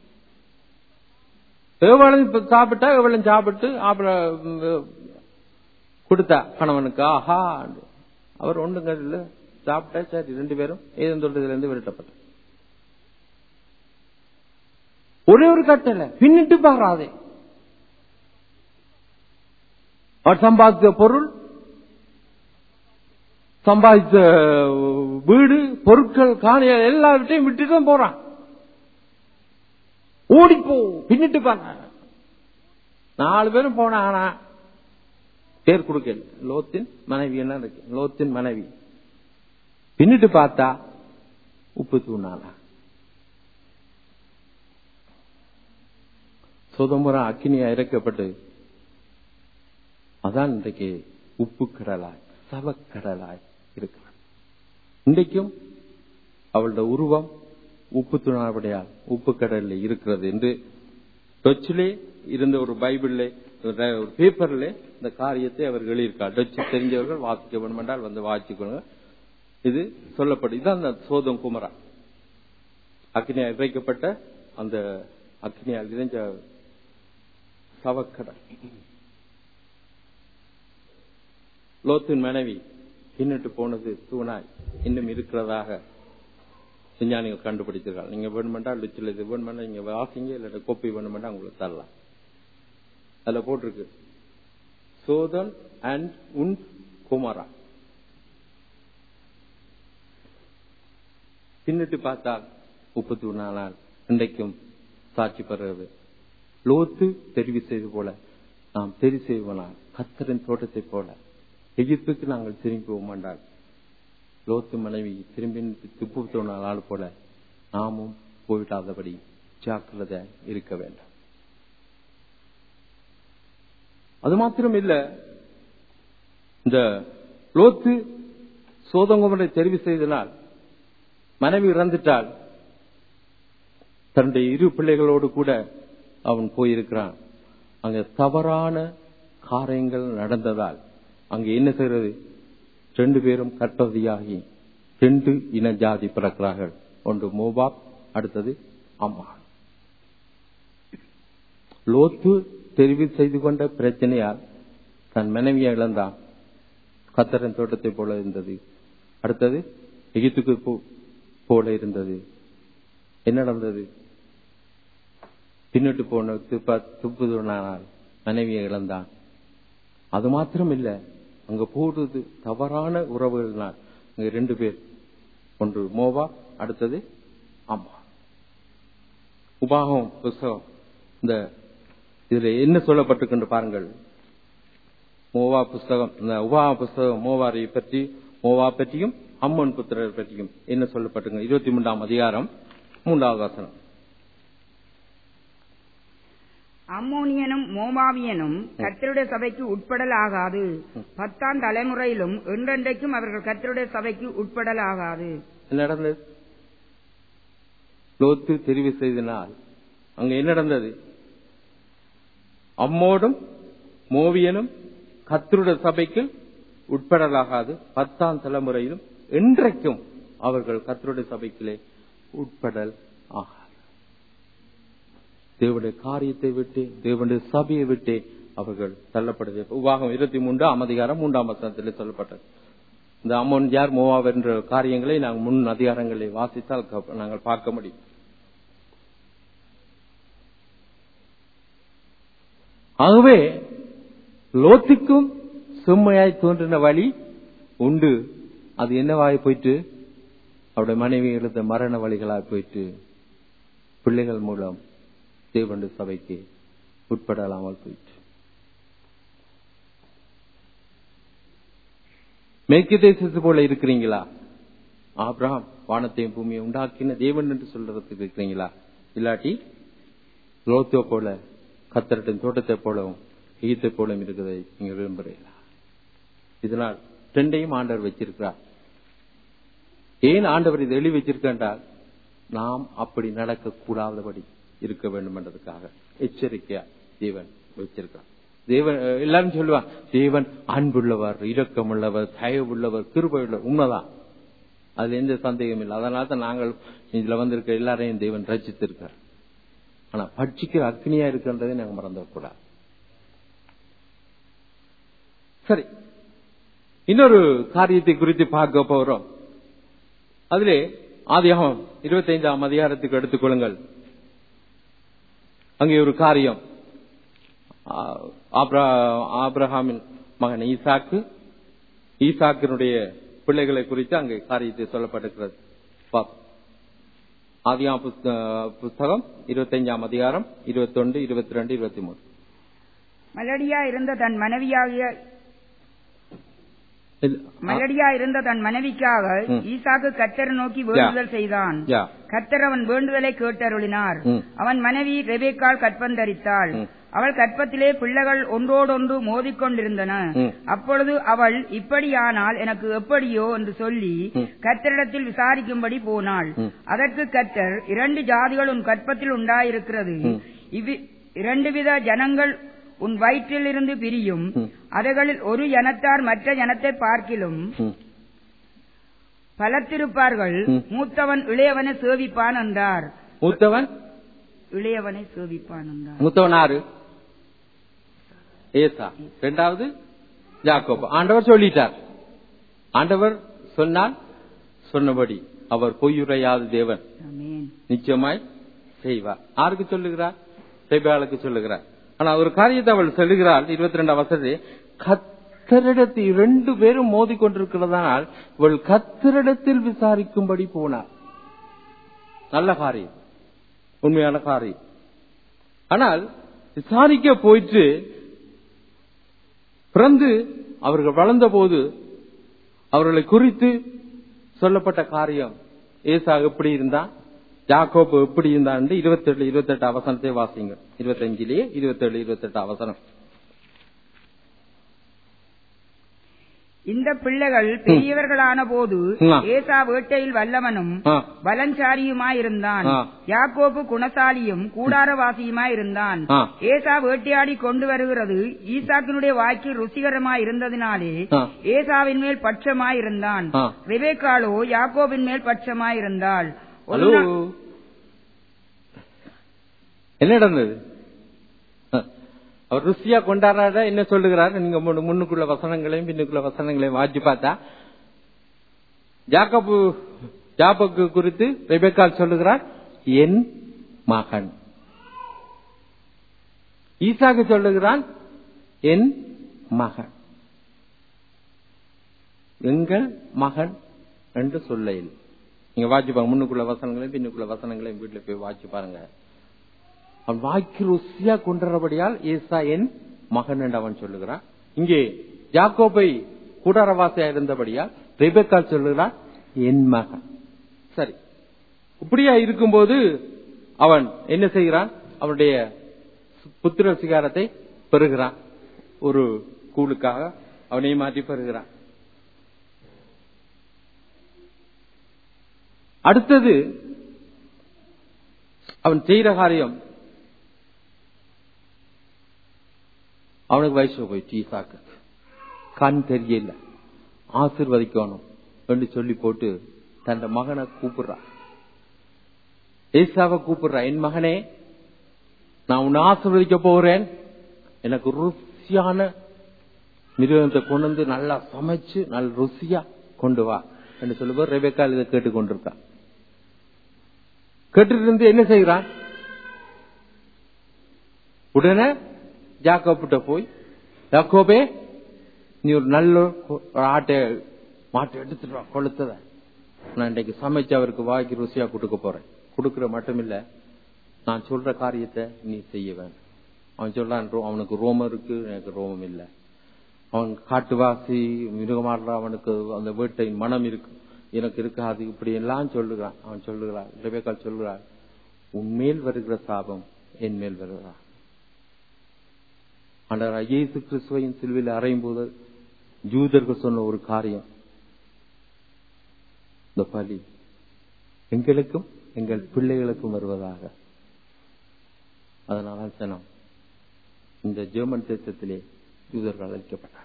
எவ்வளவு சாப்பிட்டா எவ்வளவு சாப்பிட்டு அப்புறம் கொடுத்தா கணவனுக்கு ஆஹா அவர் ஒன்றுங்க இல்ல சாப்பிட்டா சரி ரெண்டு பேரும் ஏதோ சொல்றதுல இருந்து விரட்டப்பட்ட ஒரே ஒரு கட்டளை பின்னிட்டு பாராதே அவர் சம்பாதித்த பொருள் சம்பாதித்த வீடு பொருட்கள் காணிய எல்லாவற்றையும் விட்டுட்டு தான் போறான் ஓடிப்போ பின்னிட்டு பாருங்க நாலு பேரும் போனா ஆனா பேர் கொடுக்கல லோத்தின் மனைவி என்ன இருக்கு லோத்தின் மனைவி பின்னிட்டு பார்த்தா உப்பு தூணாலா சுதந்திரம் அக்கினியா இறக்கப்பட்டு அதான் இன்றைக்கு உப்பு கடலாய் சவக்கடலாய் இருக்கிறார் இன்றைக்கும் அவளுடைய உருவம் உப்பு துணாவுடையால் உப்பு கடல்ல இருக்கிறது என்று டொச்சிலே இருந்த ஒரு பைபிள்ல ஒரு பேப்பர்ல இந்த காரியத்தை அவர் எழுதியிருக்கார் டச்சு தெரிஞ்சவர்கள் வாசிக்க வேண்டும் என்றால் வந்து வாசிக்கணும் இது சொல்லப்படும் இதுதான் அந்த சோதம் குமரா அக்னியால் இறைக்கப்பட்ட அந்த அக்னியால் இறைஞ்ச சவக்கடல் லோத்தின் மனைவி பின்னிட்டு போனது தூணாய் இன்னும் இருக்கிறதாக விஞ்ஞானிகள் கண்டுபிடிச்சிருக்காங்க நீங்க வேணுமெண்டா லிச்சில் இது வேணுமெண்டா நீங்க வாசிங்க இல்லாட்ட கோப்பி வேணுமெண்டா உங்களுக்கு தரலாம் அதுல போட்டிருக்கு சோதன் அண்ட் உன் குமாரா பின்னிட்டு பார்த்தால் முப்பத்தி நாலு நாள் இன்றைக்கும் சாட்சி பெறுகிறது லோத்து தெரிவு செய்து போல நாம் தெரிவு செய்வோனால் கத்தரின் தோட்டத்தை போல எகிப்துக்கு நாங்கள் திரும்பி மாண்டால் லோத்து மனைவி திரும்பி முப்பத்தி நாலு நாள் போல நாமும் போய்விடாதபடி ஜாக்கிரதை இருக்க வேண்டும் அது மாத்திரம் இல்ல இந்த லோத்து சோதங்கமனை தெரிவு செய்தனால் மனைவி இறந்துட்டால் தன்னுடைய இரு பிள்ளைகளோடு கூட அவன் போயிருக்கிறான் அங்க தவறான காரியங்கள் நடந்ததால் அங்க என்ன செய்யறது ரெண்டு பேரும் கற்பதியாகி ரெண்டு இன ஜாதி பிறக்கிறார்கள் ஒன்று மோபாப் அடுத்தது அம்மா லோத்து தெரிவு செய்து கொண்ட பிரச்சனையால் தன் மனைவியை இழந்தான் கத்தரன் தோட்டத்தை போல இருந்தது அடுத்தது எகித்துக்கு போ- போல இருந்தது என்ன நடந்தது பின்னிட்டு போன துப்ப துப்புது நாள் மனைவியை இழந்தான் அது மாத்திரம் இல்ல அங்க போடுறது தவறான உறவுகளினால் அங்க ரெண்டு பேர் ஒன்று மோவா அடுத்தது அம்மா உபாகம் புஸ்தகம் இந்த இதுல என்ன சொல்லப்பட்டிருக்கின்ற பாருங்கள் மோவா புஸ்தகம் இந்த உபாக புஸ்தகம் மோவாரை பற்றி மோவா பற்றியும் அம்மன் புத்திரர் பற்றியும் என்ன சொல்லப்பட்டிருக்கு இருபத்தி மூன்றாம் அதிகாரம் மூன்றாவது வசனம் அம்மோனியனும் மோமாவியனும் கர்த்தருடைய சபைக்கு உட்படல் ஆகாது பத்தாம் தலைமுறையிலும் என்றென்றைக்கும் அவர்கள் கர்த்தருடைய சபைக்கு உட்படல் ஆகாது என்ன நடந்தது லோத்து தெரிவு செய்தனால் அங்க என்ன நடந்தது அம்மோடும் மோவியனும் கத்தருடைய சபைக்கு உட்படலாகாது பத்தாம் தலைமுறையிலும் என்றைக்கும் அவர்கள் கத்தருடைய சபைக்கிலே உட்படல் ஆகாது தேவனுடைய காரியத்தை விட்டு தேவனுடைய சபையை விட்டு அவர்கள் தள்ளப்படுது உபாகம் இருபத்தி மூன்றாம் அதிகாரம் மூன்றாம் வசனத்திலே சொல்லப்பட்டது இந்த அம்மோன் யார் மோவாப் என்ற காரியங்களை நாங்கள் முன் அதிகாரங்களை வாசித்தால் க- நாங்கள் பார்க்க முடியும் ஆகவே லோத்துக்கும் செம்மையாய் தோன்றின வழி உண்டு அது என்னவாய் போயிட்டு அவருடைய மனைவி எழுத மரண வழிகளாய் போயிட்டு பிள்ளைகள் மூலம் தேவண்டு சபைக்கு உட்படலாமல் போயிட்டு மேற்கு தேசத்து போல இருக்கிறீங்களா ஆபிரகாம் வானத்தையும் பூமியை உண்டாக்கின தேவன் என்று சொல்றதுக்கு இருக்கிறீங்களா இல்லாட்டி லோத்தோ போல கத்தரட்டின் தோட்டத்தை போலவும் ஈத்தை போலவும் இருக்கிறதை நீங்க விரும்புறீங்களா இதனால் ரெண்டையும் ஆண்டவர் வச்சிருக்கிறார் ஏன் ஆண்டவர் இதை எழுதி வச்சிருக்கின்றால் நாம் அப்படி நடக்க கூடாதபடி இருக்க வேண்டும் என்றதுக்காக எச்சரிக்கையா தேவன் வச்சிருக்கார் தேவன் அஹ், எல்லாரும் சொல்லுவான் தேவன் அன்புள்ளவர் இரக்கமுள்ளவர் தயவுள்ளவர் கிருபையுள்ளவர் உண்மைதான் அதுல எந்த சந்தேகம் இல்லை அதனால தான் நாங்கள் இதுல வந்திருக்க எல்லாரையும் தேவன் ரசித்திருக்கார் ஆனா பட்சிக்கிற அக்னியா இருக்கின்றதை நாங்க மறந்துடக்கூடாது சரி இன்னொரு காரியத்தை குறித்து பார்க்க போறோம் அதிலே ஆதியாகம் இருபத்தைந்தாம் அதிகாரத்துக்கு எடுத்துக்கொள்ளுங்கள் அங்கே ஒரு காரியம் ஆ, ஆப்ரா- ஆபிரகாமின் மகன் ஈசாக்கு ஈசாக்கினுடைய பிள்ளைகளை குறித்து அங்கே காரியத்தை சொல்லப்பட்டிருக்கிறது பார்ப்போம். ஆதியாகம புஸ்த- புஸ்தகம் இருபத்தைந்தாம் அதிகாரம் இருபத்தொன்று இருபத்தி ரெண்டு இருபத்தி மூணு மலடியா இருந்த தன் மனைவியாகிய இல்ல, ஆ, மலடியா இருந்த தன் மனைவிக்காக ம். ஈசாக்கு கத்தர் நோக்கி வேண்டுதல் செய்தான் யா. கத்தர் அவன் வேண்டுதலை கேட்டருளினார் ம். அவன் மனைவி ரெபேக்காள் கற்பந்தரித்தாள் ம். அவள் கற்பத்திலே பிள்ளைகள் ஒன்றோடொன்று மோதிக்கொண்டிருந்தன ம். அப்பொழுது அவள் இப்படியானால் எனக்கு எப்படியோ என்று சொல்லி ம். கத்தரிடத்தில் விசாரிக்கும்படி போனாள் ம். அதற்கு கத்தர் இரண்டு ஜாதிகள் உன் கற்பத்தில் உண்டாயிருக்கிறது ம். இவ்வி- இரண்டு வித ஜனங்கள் உன் வயிற்றிலிருந்து பிரியும் ம். அவைகளில் ஒரு ஜனத்தார் மற்ற ஜனத்தை பார்க்கிலும் ம். பலத்திருப்பார்கள் ம். மூத்தவன் இளையவனை சேவிப்பான் என்றார் மூத்தவன் இளையவனை சேவிப்பான் என்றார் மூத்தவன் ஆறு ஏசா இரண்டாவது யாக்கோபு ஆண்டவர் சொல்லிட்டார் ஆண்டவர் சொன்னால் சொன்னபடி அவர் பொய்யுரையாத தேவன் ஆமென் நிச்சயமாய் செய்வார் யாருக்கு சொல்லுகிறார் ரெபேலுக்கு சொல்லுகிறார் ஆனா ஒரு காரியத்தை அவள் சொல்லுகிறாள் இருபத்தி ரெண்டாம் வசதி கத்தரிடத்தில் இரண்டு பேரும் மோதி கொண்டிருக்கிறதானால் இவள் கத்தரிடத்தில் விசாரிக்கும்படி போனார் நல்ல காரியம் உண்மையான காரியம் ஆனால் விசாரிக்க போயிட்டு பிறந்து அவர்கள் வளர்ந்த போது அவர்களை குறித்து சொல்லப்பட்ட காரியம் ஏசா எப்படி இருந்தான் யாக்கோப்பு எப்படி இருந்தான் இருபத்தி ஏழு இருபத்தி எட்டு அவசரத்தை வாசிங்க இருபத்தி அஞ்சிலேயே இருபத்தி ஏழு இருபத்தி எட்டு அவசரம் இந்த பிள்ளைகள் பெரியவர்களான போது ம். ஏசா வேட்டையில் வல்லவனும் ஆ, பலஞ்சாரியுமாயிருந்தான் ஆ. யாக்கோபு குணசாலியும் கூடாரவாசியுமாயிருந்தான் ஆ. ஏசா வேட்டையாடி கொண்டு வருகிறது ஈசாக்கினுடைய வாய்க்கு ருசிகரமாய் இருந்ததினாலே ஆ. ஏசாவின் மேல் பட்சமாயிருந்தான் ஆ. ரெபேக்காளோ யாக்கோபின் மேல் பட்சமாயிருந்தாள் ஒரு ஹலோ நா- என்ன நடந்தது ஆ, அவர் ருசியா கொண்டாடாத என்ன சொல்லுகிறார் நீங்க முன்னு- முன்னுக்குள்ள வசனங்களையும் பின்னுக்குள்ள வசனங்களையும் வாசி பார்த்தா ஜாக்கபு ஜாபக்கு குறித்து ரெபேக்கால் சொல்லுகிறார் என் மகன் ஈசாக்கு சொல்லுகிறான் என் மகன் எங்கள் மகன் என்று சொல்ல இல்லை நீங்க வாட்சி பாருங்க முன்னுக்குள்ள வசனங்களையும் பின்னுக்குள்ள வசனங்களையும் வீட்டுல போய் வாட்சி பாருங்க அவன் வாய்க்கு ருசியா கொண்டபடியால் ஏசா என் மகன் என்று அவன் சொல்லுகிறான் இங்கே யாக்கோபை கூடாரவாசியா இருந்தபடியால் ரெபெக்கால் சொல்லுகிறான் என் மகன் சரி இப்படியா இருக்கும்போது அவன் என்ன செய்கிறான் அவனுடைய புத்திர சிகாரத்தை பெறுகிறான் ஒரு கூலுக்காக அவனை மாற்றி பெறுகிறான் அடுத்தது அவன் செய்கிற காரியம் அவனுக்கு வயசு போயிடுச்சு ஈசாக்கு கண் தெரியல ஆசிர்வதிக்கணும் என்று சொல்லி போட்டு தன் மகனை கூப்பிடுறான் ஏசாவை கூப்பிடுறா என் மகனே நான் உன்னை ஆசிர்வதிக்க போகிறேன் எனக்கு ருசியான மிருகத்தை கொண்டு வந்து நல்லா சமைச்சு நல்ல ருசியா கொண்டு வா என்று சொல்லும்போது ரெபேக்கால் இதை கேட்டுக் கொண்டிருக்கான் கேட்டுட்டு இருந்து என்ன செய்கிறான் உடனே ஜாக்கோப்பிட்ட போய் யாக்கோபே நீ ஒரு நல்ல ஒரு ஆட்டை மாட்டை எடுத்துட்டு வா கொளுத்தத நான் இன்னைக்கு சமைச்சு அவருக்கு வாய்க்கு ருசியா கொடுக்க போறேன் கொடுக்கிற மட்டும் இல்ல நான் சொல்ற காரியத்தை நீ செய்ய வேணும் அவன் சொல்றான் "ரோ- அவனுக்கு ரோமம் இருக்கு எனக்கு ரோமம் இல்லை அவன் காட்டுவாசி மிருகமாடுற அவனுக்கு அந்த வீட்டின் மனம் இருக்கு எனக்கு இருக்காது இப்படி எல்லாம் சொல்லுகிறான் அவன் சொல்லுகிறான் ரெபேக்கால் சொல்லுகிறான் உன்மேல் வருகிற சாபம் என் மேல் வருகிறா ஆண்டவர் இயேசு கிறிஸ்துவையும் சிலுவையில் அறையும் போது ஜூதர்கள் சொன்ன ஒரு காரியம் இந்த பலி எங்களுக்கும் எங்கள் பிள்ளைகளுக்கும் வருவதாக அதனால சனம் இந்த ஜெர்மன் தேசத்திலே யூதர்கள் அழைக்கப்பட்டார்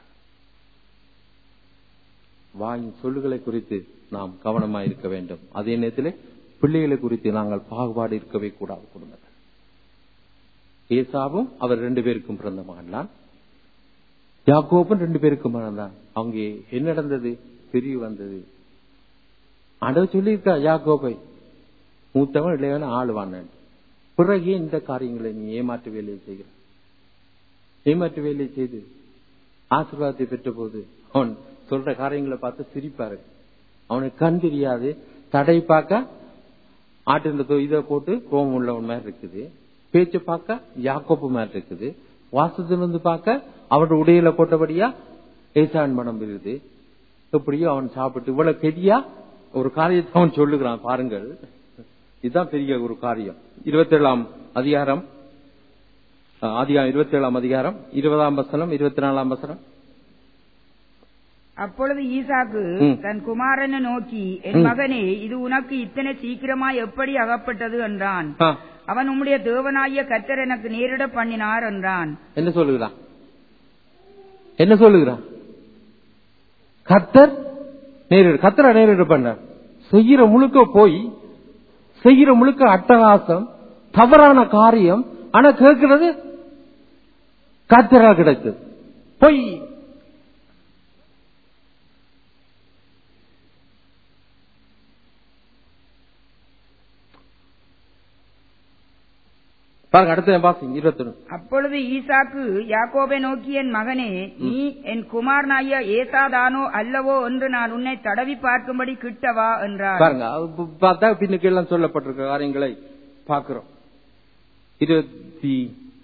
வாயின் சொல்லுகளை குறித்து நாம் கவனமாக இருக்க வேண்டும் அதே நேரத்தில் பிள்ளைகளை குறித்து நாங்கள் பாகுபாடு இருக்கவே கூடாது குடும்பத்தில் ஏசாவும் அவர் ரெண்டு பேருக்கும் பிறந்த மகன் தான் யாக்கோபும் ரெண்டு பேருக்கும் மகன் தான் அவங்க என்ன நடந்தது பிரிவு வந்தது ஆண்டவர் சொல்லியிருக்கா யாக்கோபை மூத்தவன் இளையவன் ஆளுவான் பிறகு இந்த காரியங்களை நீ ஏமாற்று வேலையை செய்கிற ஏமாற்று வேலையை செய்து ஆசீர்வாதத்தை பெற்ற போது அவன் சொல்ற காரியங்களை பார்த்து சிரிப்பாரு அவனுக்கு கண் தெரியாது தடை பார்க்க ஆட்டு இதை போட்டு கோபம் உள்ளவன் மாதிரி இருக்குது பேச்சு பார்க்க யாக்கோப்பு மாதிரி இருக்குது வாசத்திலிருந்து பார்க்க அவனோட உடையில போட்டபடியா ஏசான் மனம் இருக்குது எப்படியோ அவன் சாப்பிட்டு இவ்வளவு பெரியா ஒரு காரியத்தை அவன் சொல்லுகிறான் பாருங்கள் இதுதான் பெரிய ஒரு காரியம் இருபத்தி ஏழாம் அதிகாரம் அஹ், அதிகாரம் இருபத்தி ஏழாம் அதிகாரம் இருபதாம் வசனம் இருபத்தி நாலாம் வசனம் அப்பொழுது ஈசாக்கு ம். தன் குமாரனை நோக்கி என் மகனே இது உனக்கு இத்தனை சீக்கிரமா எப்படி அகப்பட்டது என்றான் ஆ, அவன் உம்முடைய தேவனாகிய கர்த்தர் எனக்கு நேரிட பண்ணினார் என்றான் என்ன சொல்லுகிறான் என்ன சொல்லுகிறான் கத்தர் நேரிடு கத்தரை நேரிடு பண்ணார் செய்யற முழுக்க போய் செய்யற முழுக்க அட்டகாசம் தவறான காரியம் ஆனா கேட்கிறது கத்தரா கிடைத்தது பொய் பாருங்க அடுத்த வாசிங்க இருபத்தொன்னு அப்பொழுது ஈசாக்கு யாக்கோபை நோக்கி என் மகனே நீ என் குமாரனாகிய ஏசாதானோ அல்லவோ என்று நான் உன்னை தடவி பார்க்கும்படி கிட்டவா என்றார் பாருங்க அது ப- பார்த்தா பின்னுக்கு எல்லாம் சொல்லப்பட்டிருக்க காரியங்களை பார்க்கிறோம் இருபத்தி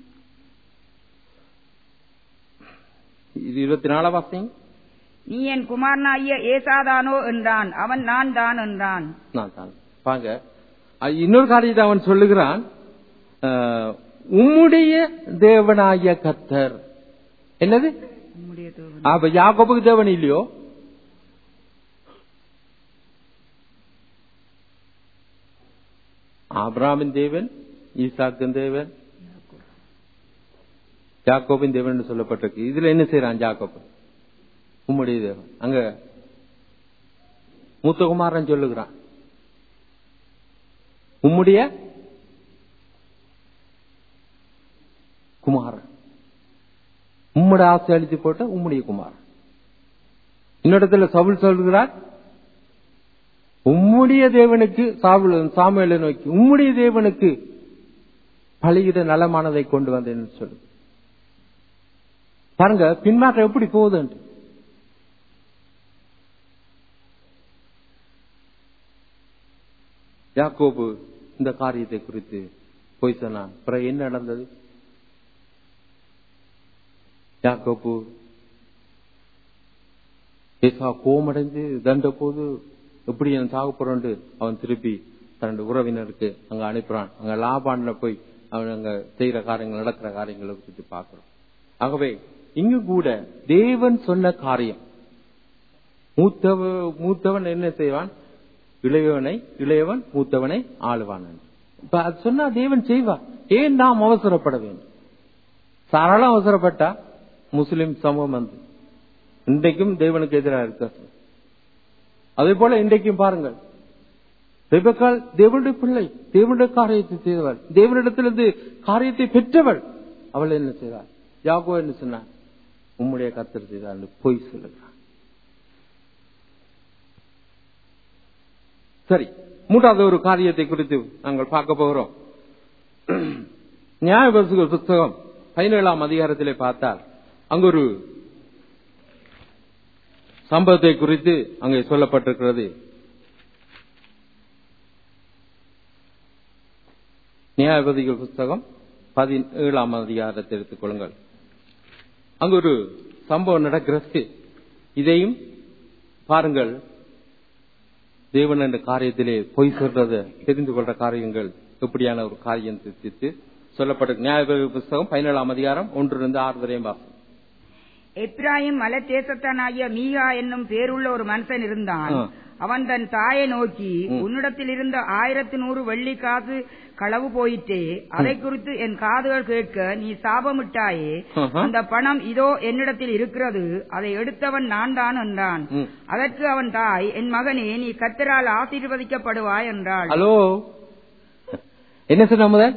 இது இருபத்தி நாலாம் வாசிங்க நீ என் குமாரனாகிய ஏசாதானோ என்றான் அவன் நான் தான் என்றான் நான் தான் பாங்க அது இன்னொரு காரியத்தை அவன் சொல்லுகிறான் அஹ், உம்முடைய தேவனாகிய கத்தர் என்னது உம்முடைய தேவன். அப்ப யாக்கோபுக்கு தேவன் இல்லையோ ஆபிராமின் தேவன் ஈசாக்கின் தேவன் யாக்கோபின் தேவன் என்று சொல்லப்பட்டிருக்கு இதுல என்ன செய்யறான் யாக்கோபு உம்முடைய தேவன் அங்க மூத்த குமாரன் சொல்லுகிறான் உம்முடைய குமாரன் உம்முடைய ஆசை அழித்து போட்ட உம்முடைய குமாரன் இன்னொருத்துல சவுல் சொல்கிறார் உம்முடைய தேவனுக்கு சாவுல் சாமுவேலை நோக்கி உம்முடைய தேவனுக்கு பலியிட நலமானதை கொண்டு வந்தேன்னு சொல்லு பாருங்க பின்மாற்றம் எப்படி போகுதுன்ட்டு யாக்கோபு இந்த காரியத்தை குறித்து போய் சொன்னான் பிறகு என்ன நடந்தது யாக்கோபு ஏசா கோமடைந்து தண்ட போது எப்படி நான் சாக போறோன்னு அவன் திருப்பி தன்னுடைய உறவினருக்கு அங்க அனுப்புறான் அங்க லாபான்ல போய் அவன் அங்க செய்யற காரியங்கள் நடக்கிற காரியங்களை குறித்து பார்க்கிறோம் ஆகவே இங்கு கூட தேவன் சொன்ன காரியம் மூத்தவ மூத்தவன் என்ன செய்வான் இளையவனை இளையவன் மூத்தவனை ஆளுவான் என்று. இப்ப அது சொன்னா தேவன் செய்வார் ஏன் நாம் அவசரப்பட வேண்டும் சாராளம் அவசரப்பட்டா முஸ்லிம் சமூகம் வந்து இன்றைக்கும் தேவனுக்கு எதிராக இருக்க அதே போல இன்றைக்கும் பாருங்கள் ரெபெக்காள் தேவனுடைய பிள்ளை தேவனுடைய காரியத்தை செய்தவள் தேவனிடத்திலிருந்து காரியத்தை பெற்றவள் அவள் என்ன செய்தாள் யாகோ என்ன சொன்னார் உம்முடைய கத்தர் செய்தாள் என்று பொய் சொல்லுகிறான் சரி மூன்றாவது ஒரு காரியத்தை குறித்து நாங்கள் பார்க்க போகிறோம் நியாயபரிசுகள் புஸ்தகம் பதினேழாம் அதிகாரத்திலே பார்த்தால் அங்கு ஒரு சம்பவத்தை குறித்து அங்கே சொல்லப்பட்டிருக்கிறது நியாயபதிகள் புஸ்தகம் பதினேழாம் அதிகாரத்தை எடுத்துக் கொள்ளுங்கள் அங்கு ஒரு சம்பவம் நடக்கிறது இதையும் பாருங்கள் தேவன் என்ற காரியத்திலே பொய் சொல்றத தெரிந்து கொள்ற காரியங்கள் எப்படியான ஒரு காரியம் சித்தித்து சொல்லப்பட்ட நியாயபதி புஸ்தகம் பதினேழாம் அதிகாரம் ஒன்றிலிருந்து ஆறு வரையும் வாசம் எப்ராயிம் மலத்தேசத்தானாகிய மீகா என்னும் பேருள்ள ஒரு மனுஷன் இருந்தான் ஆ. அவன் தன் தாயை நோக்கி ம். உன்னிடத்தில் இருந்த ஆயிரத்து நூறு வெள்ளி காசு களவு போயிட்டே அதை குறித்து என் காதுகள் கேட்க நீ சாபமிட்டாயே ஆஹா. அந்த பணம் இதோ என்னிடத்தில் இருக்கிறது அதை எடுத்தவன் நான் தான் என்றான் ம். அதற்கு அவன் தாய் என் மகனே நீ கத்தரால் ஆசீர்வதிக்கப்படுவாய் என்றாள் ஹலோ என்ன சொன்ன முதல்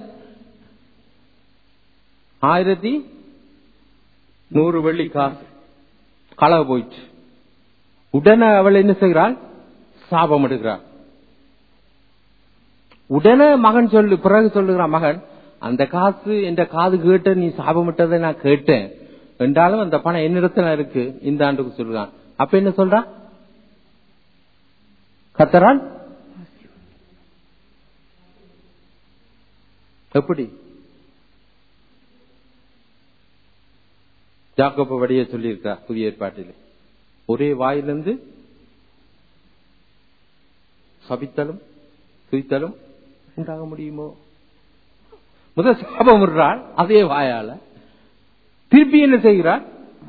ஆயிரத்தி நூறு வெள்ளி காசு களவு போயிடுச்சு உடனே அவள் என்ன செய்கிறாள் சாபம் எடுக்கிறாள் உடனே மகன் சொல்லு பிறகு சொல்லுகிறான் மகன் அந்த காசு என்ற காது கேட்ட நீ சாபமிட்டதை நான் கேட்டேன் என்றாலும் அந்த பணம் என்னிடத்துல இருக்கு இந்த ஆண்டுக்கு சொல்றான் அப்ப என்ன சொல்றான் கத்தரால் எப்படி ஜாக்கோப்ப வடிய சொல்லியிருக்கா புதிய ஏற்பாட்டில் ஒரே வாயிலிருந்து சபித்தலும் துய்த்தலும் உண்டாக முடியுமோ முதல் சாபம் விடுறாள் அதே வாயால திருப்பி என்ன செய்கிறார்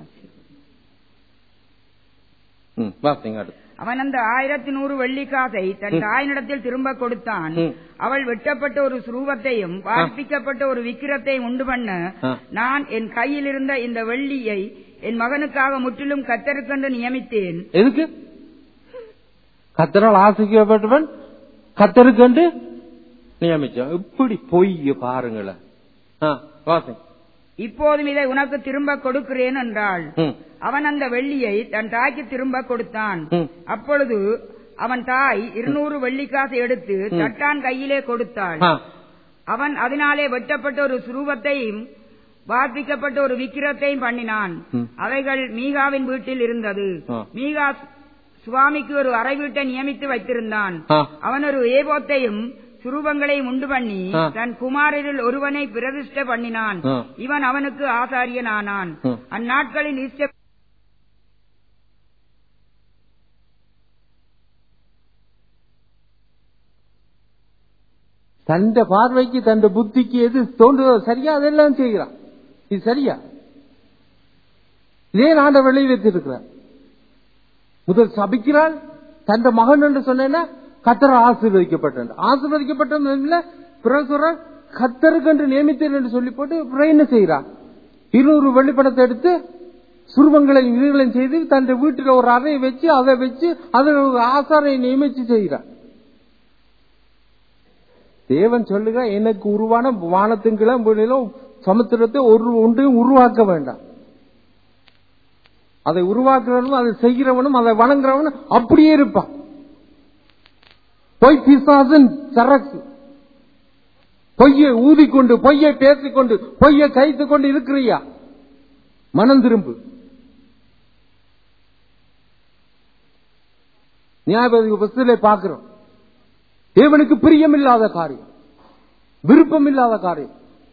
ம், வாசிங்க அடுத்து அவன் அந்த ஆயிரத்தி நூறு வெள்ளி காசை தன் ம். தாயினிடத்தில் திரும்ப கொடுத்தான் ம். அவள் வெட்டப்பட்ட ஒரு சுரூபத்தையும் வார்ப்பிக்கப்பட்ட ஒரு விக்கிரத்தையும் உண்டு பண்ண ஆ. நான் என் கையில் இருந்த இந்த வெள்ளியை என் மகனுக்காக முற்றிலும் கத்தருக்கென்று நியமித்தேன் எதுக்கு கத்தரால் ஆசிக்கப்பட்டவன் கத்தருக்கண்டு நியமிச்சான் இப்படி பொய்ய பாருங்களேன் ஆ, வாசிங்க இப்போதும் இதை உனக்கு திரும்ப கொடுக்கிறேன் என்றாள் ம், அவன் அந்த வெள்ளியை தன் தாய்க்கு திரும்ப கொடுத்தான் ம். அப்பொழுது அவன் தாய் இருநூறு வெள்ளிக்காசை எடுத்து ம். தட்டான் கையிலே கொடுத்தாள் ஆ. அவன் அதனாலே வெட்டப்பட்ட ஒரு சுரூபத்தையும் வார்ப்பிக்கப்பட்ட ஒரு விக்கிரத்தையும் பண்ணினான் ம். அவைகள் மீகாவின் வீட்டில் இருந்தது ஆ. மீகா சுவாமிக்கு ஒரு அறை வீட்டை நியமித்து வைத்திருந்தான் ஆ. அவன் ஒரு ஏபோத்தையும் சுரூபங்களையும் உண்டு பண்ணி ஆ. தன் குமாரரில் ஒருவனை பிரதிஷ்டை பண்ணினான் ஆ. இவன் அவனுக்கு ஆசாரியனானான் ம். அந்நாட்களில் இஸ்ட தந்த பார்வைக்கு தந்த புத்திக்கு எது தோன்றுதோ சரியா அதெல்லாம் செய்கிறான் இது சரியா இதே ஆண்ட விளைவி வைத்திருக்கிறார் முதல் சபிக்கிறாள் தந்த மகன் என்று சொன்னேன்னா கத்தர் ஆசீர்வதிக்கப்பட்ட ஆசீர்வதிக்கப்பட்ட பிறகு சொல்றார் கத்தருக்கு என்று நியமித்தேன் என்று சொல்லி போட்டு பிறகு என்ன செய்கிறான் இருநூறு வெள்ளிப்படத்தை எடுத்து சுருவங்களையும் இதுகளையும் செய்து தன் வீட்டில் ஒரு அறையை வச்சு அதை வச்சு அதில் ஒரு ஆசாரை நியமிச்சு செய்கிறான் தேவன் சொல்லுக எனக்கு உருவான வானத்தின்கிலும் பூமியிலும் சமுத்திரத்தை ஒரு ஒன்றையும் உருவாக்க வேண்டாம் அதை உருவாக்குறவனும் அதை செய்கிறவனும் அதை வணங்குறவனும் அப்படியே இருப்பான் பொய் பிசாசன் சரக்கு பொய்யை ஊதிக்கொண்டு பொய்யை பேசிக்கொண்டு பொய்யை கைத்துக் கொண்டு இருக்கிறியா மனம் திரும்பு நியாயபதி புஸ்தலை பார்க்கிறோம் தேவனுக்கு பிரியமில்லாத காரியம் விருப்பமில்லாத காரியம்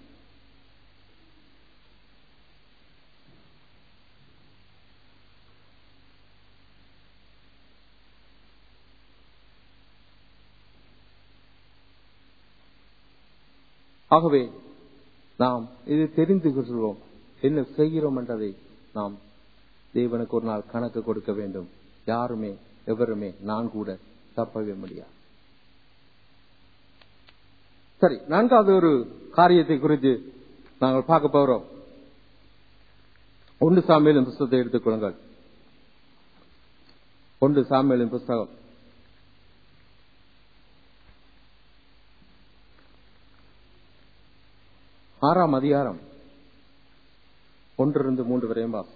ஆகவே நாம் இது தெரிந்து கொள்கிறோம் என்ன செய்கிறோம் என்றதை நாம் தேவனுக்கு ஒரு நாள் கணக்கு கொடுக்க வேண்டும் யாருமே எவருமே நான் கூட தப்பவே முடியாது சரி நான்காவது ஒரு காரியத்தை குறித்து நாங்கள் பார்க்க போகிறோம் ஒன்று சாமியலின் புஸ்தகத்தை எடுத்துக்கொள்ளுங்கள் ஒன்று சாமியலின் புஸ்தகம் ஆறாம் அதிகாரம் ஒன்றிருந்து மூன்று வரையும் வாசம்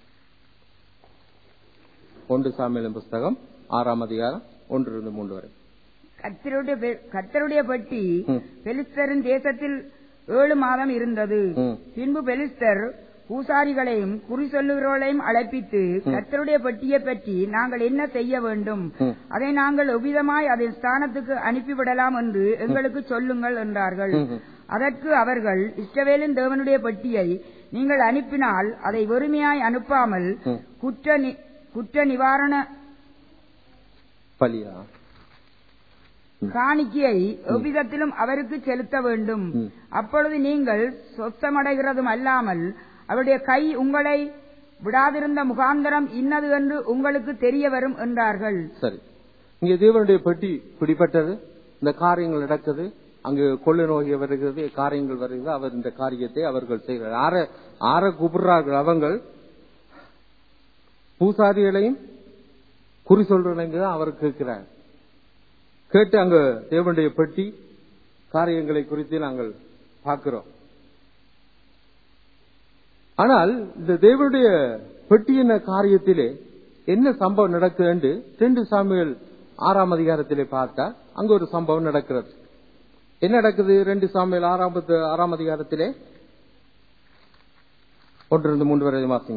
ஒன்று சாமியலின் புஸ்தகம் ஆறாம் அதிகாரம் ஒன்றிருந்து மூன்று வரை கர்த்தருடைய பெ- கர்த்தருடைய பெட்டி ம். பெலிஸ்தரின் தேசத்தில் ஏழு மாதம் இருந்தது ம். பின்பு பெலிஸ்தர் பூசாரிகளையும் குறி சொல்லுகிறவர்களையும் அழைப்பித்து கர்த்தருடைய பெட்டியை பற்றி நாங்கள் என்ன செய்ய வேண்டும் ம். அதை நாங்கள் எவ்விதமாய் அதன் ஸ்தானத்துக்கு அனுப்பிவிடலாம் என்று எங்களுக்கு சொல்லுங்கள் என்றார்கள் ம். அதற்கு அவர்கள் இஸ்ரவேலின் தேவனுடைய பெட்டியை நீங்கள் அனுப்பினால் அதை வெறுமையாய் அனுப்பாமல் ம். குற்ற நி- குற்ற நிவாரண பலியா காணிக்கையை எவ்விதத்திலும் அவருக்கு செலுத்த வேண்டும் ம். அப்பொழுது நீங்கள் சொச்சமடைகிறதும் அல்லாமல் அவருடைய கை உங்களை விடாதிருந்த முகாந்தரம் இன்னது என்று உங்களுக்கு தெரிய வரும் என்றார்கள் சரி இங்க தேவனுடைய பெட்டி பிடிப்பட்டது இந்த காரியங்கள் நடக்குது அங்கு கொள்ளை நோய் வருகிறது காரியங்கள் வருகிறது அவர் இந்த காரியத்தை அவர்கள் செய்கிறார் ஆற ஆற கூப்பிடுறார்கள் அவங்கள் பூசாரிகளையும் குறி சொல்றவங்க தான் அவர் கேட்கிறார் கேட்டு அங்க தேவனுடைய பெட்டி காரியங்களை குறித்து நாங்கள் பார்க்கிறோம் ஆனால் இந்த தேவனுடைய பெட்டியின காரியத்திலே என்ன சம்பவம் நடக்குது என்று ரெண்டு சாமிகள் ஆறாம் அதிகாரத்திலே பார்த்தா அங்க ஒரு சம்பவம் நடக்கிறது என்ன நடக்குது ரெண்டு சாமிகள் ஆறாம் ஆறாம் அதிகாரத்திலே ஒன்று ரெண்டு மூன்று வரை மாசிங்க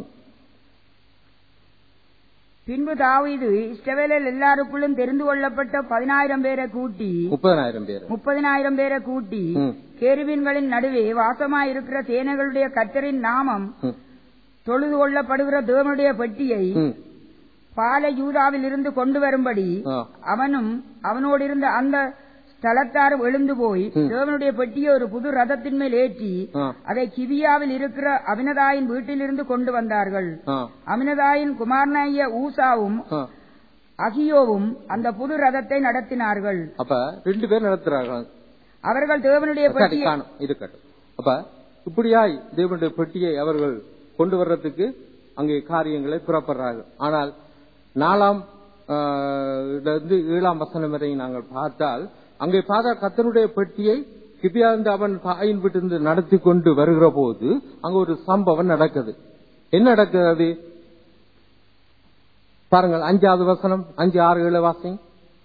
பின்பு தாவீது இஸ்ரவேலில் எல்லாருக்குள்ளும் தெரிந்து கொள்ளப்பட்ட பதினாயிரம் பேரை கூட்டி முப்பதனாயிரம் பேர் முப்பதினாயிரம் பேரை கூட்டி ம். கேருவின்களின் நடுவே வாசமாயிருக்கிற சேனைகளுடைய கர்த்தரின் நாமம் ம். தொழுது கொள்ளப்படுகிற தேவனுடைய பெட்டியை ம். பால யூதாவில் இருந்து கொண்டு வரும்படி ஆ. அவனும் அவனோடு இருந்த அந்த ஸ்தலத்தாரும் எழுந்து போய் ம். தேவனுடைய பெட்டியை ஒரு புது ரதத்தின் மேல் ஏற்றி ஆ. அதை கிவியாவில் இருக்கிற அபினதாயின் வீட்டிலிருந்து கொண்டு வந்தார்கள் ஆ. அமினதாயின் குமாரனாகிய ஊசாவும் ஆ. அகியோவும் அந்த புது ரதத்தை நடத்தினார்கள் அப்ப ரெண்டு பேர் நடத்துறாங்க அவர்கள் தேவனுடைய சரி, பெட்டியை காணும் இருக்கட்டும் அப்ப இப்படியாய் தேவனுடைய பெட்டியை அவர்கள் கொண்டு வர்றதுக்கு அங்கே காரியங்களை புறப்படுறார்கள் ஆனால் நாலாம் ஆஹ், இதுல இருந்து ஏழாம் வசனம் வரை நாங்கள் பார்த்தால் அங்கே பார்த்தா கத்தனுடைய பெட்டியை கிபியாந்து அவன் தாயின் வீட்டிலிருந்து நடத்தி கொண்டு வருகிற போது அங்க ஒரு சம்பவம் நடக்குது என்ன நடக்குது பாருங்கள் அஞ்சாவது வசனம் அஞ்சு ஆறு ஏழு வாசிங்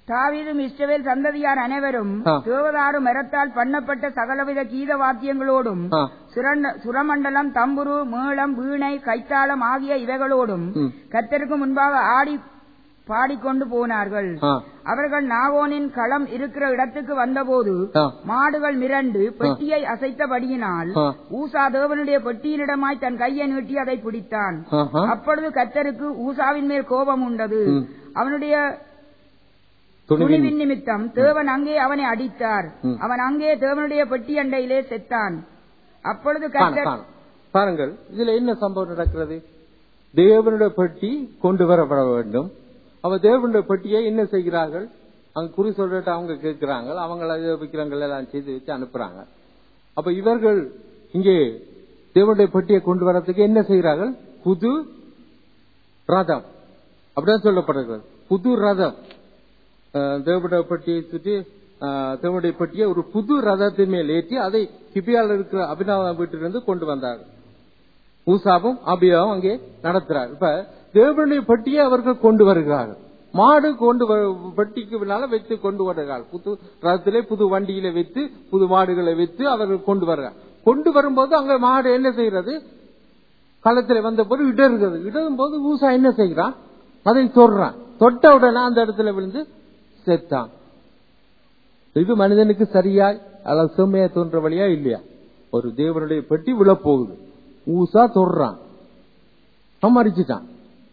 தாவீதும் இஸ்ரவேல் சந்ததியார் அனைவரும் ஆ. தேவதாரு மரத்தால் பண்ணப்பட்ட சகலவித கீத வாத்தியங்களோடும் ஆ. சுரண்ட- சுரமண்டலம் தம்புரு மேளம் வீணை கைத்தாளம் ஆகிய இவைகளோடும் ம். கர்த்தருக்கு முன்பாக ஆடி பாடிக்கொண்டு போனார்கள் ஆ, அவர்கள் நாவோனின் களம் இருக்கிற இடத்துக்கு வந்தபோது ஆ. மாடுகள் மிரண்டு பெட்டியை அசைத்தபடியினால் ஆ. ஊசா தேவனுடைய பெட்டியினிடமாய் தன் கையை நீட்டி அதை பிடித்தான் ஆஹா. அப்பொழுது கர்த்தருக்கு ஊசாவின் மேல் கோபம் உண்டது ம். அவனுடைய துணிவின் துணிவின் நிமித்தம் தேவன் அங்கே அவனை அடித்தார் ம். அவன் அங்கே தேவனுடைய பெட்டி அண்டையிலே செத்தான் அப்பொழுது காண, கர்த்தர் காண. பாருங்கள் இதுல என்ன சம்பவம் நடக்கிறது தேவனுடைய பெட்டி கொண்டு வரப்பட வேண்டும் அவ தேவனுடைய பெட்டியை என்ன செய்கிறார்கள் அங்க குறி சொல்லிட்டு அவங்க கேட்கிறாங்க அவங்க விக்கிரங்கள் எல்லாம் செய்து வச்சு அனுப்புறாங்க அப்ப இவர்கள் இங்கே தேவனுடைய பெட்டியை கொண்டு வரதுக்கு என்ன செய்கிறார்கள் புது ரதம் அப்படிதான் சொல்லப்படுகிறது புது ரதம் அஹ், தேவனுடைய பெட்டியை சுற்றி அஹ், தேவனுடைய பெட்டியை ஒரு புது ரதத்தின் மேல் ஏற்றி அதை கிபியால் இருக்கிற அபிநவ வீட்டிலிருந்து கொண்டு வந்தார்கள் ஊசாவும் அபியாவும் அங்கே நடத்துறார் இப்ப தேவனுடைய பெட்டியை அவர்கள் கொண்டு வருகிறார்கள் மாடு கொண்டு வ- பெட்டிக்கு பின்னால வைத்து கொண்டு வருகிறார்கள் புது ரதத்திலே புது வண்டியில வைத்து புது மாடுகளை வைத்து அவர்கள் கொண்டு வருகிறார் கொண்டு வரும்போது அங்க மாடு என்ன செய்கிறது களத்துல வந்த போது இடறுகிறது இடரும் போது ஊசா என்ன செய்கிறான் அதை தொடுறான் தொட்ட உடனே அந்த இடத்துல விழுந்து செத்தான் இது மனிதனுக்கு சரியாய் அதாவது செம்மையா தோன்ற வழியா இல்லையா ஒரு தேவனுடைய பெட்டி விழப்போகுது ஊசா தொடுறான் அவன் மறிச்சிட்டான்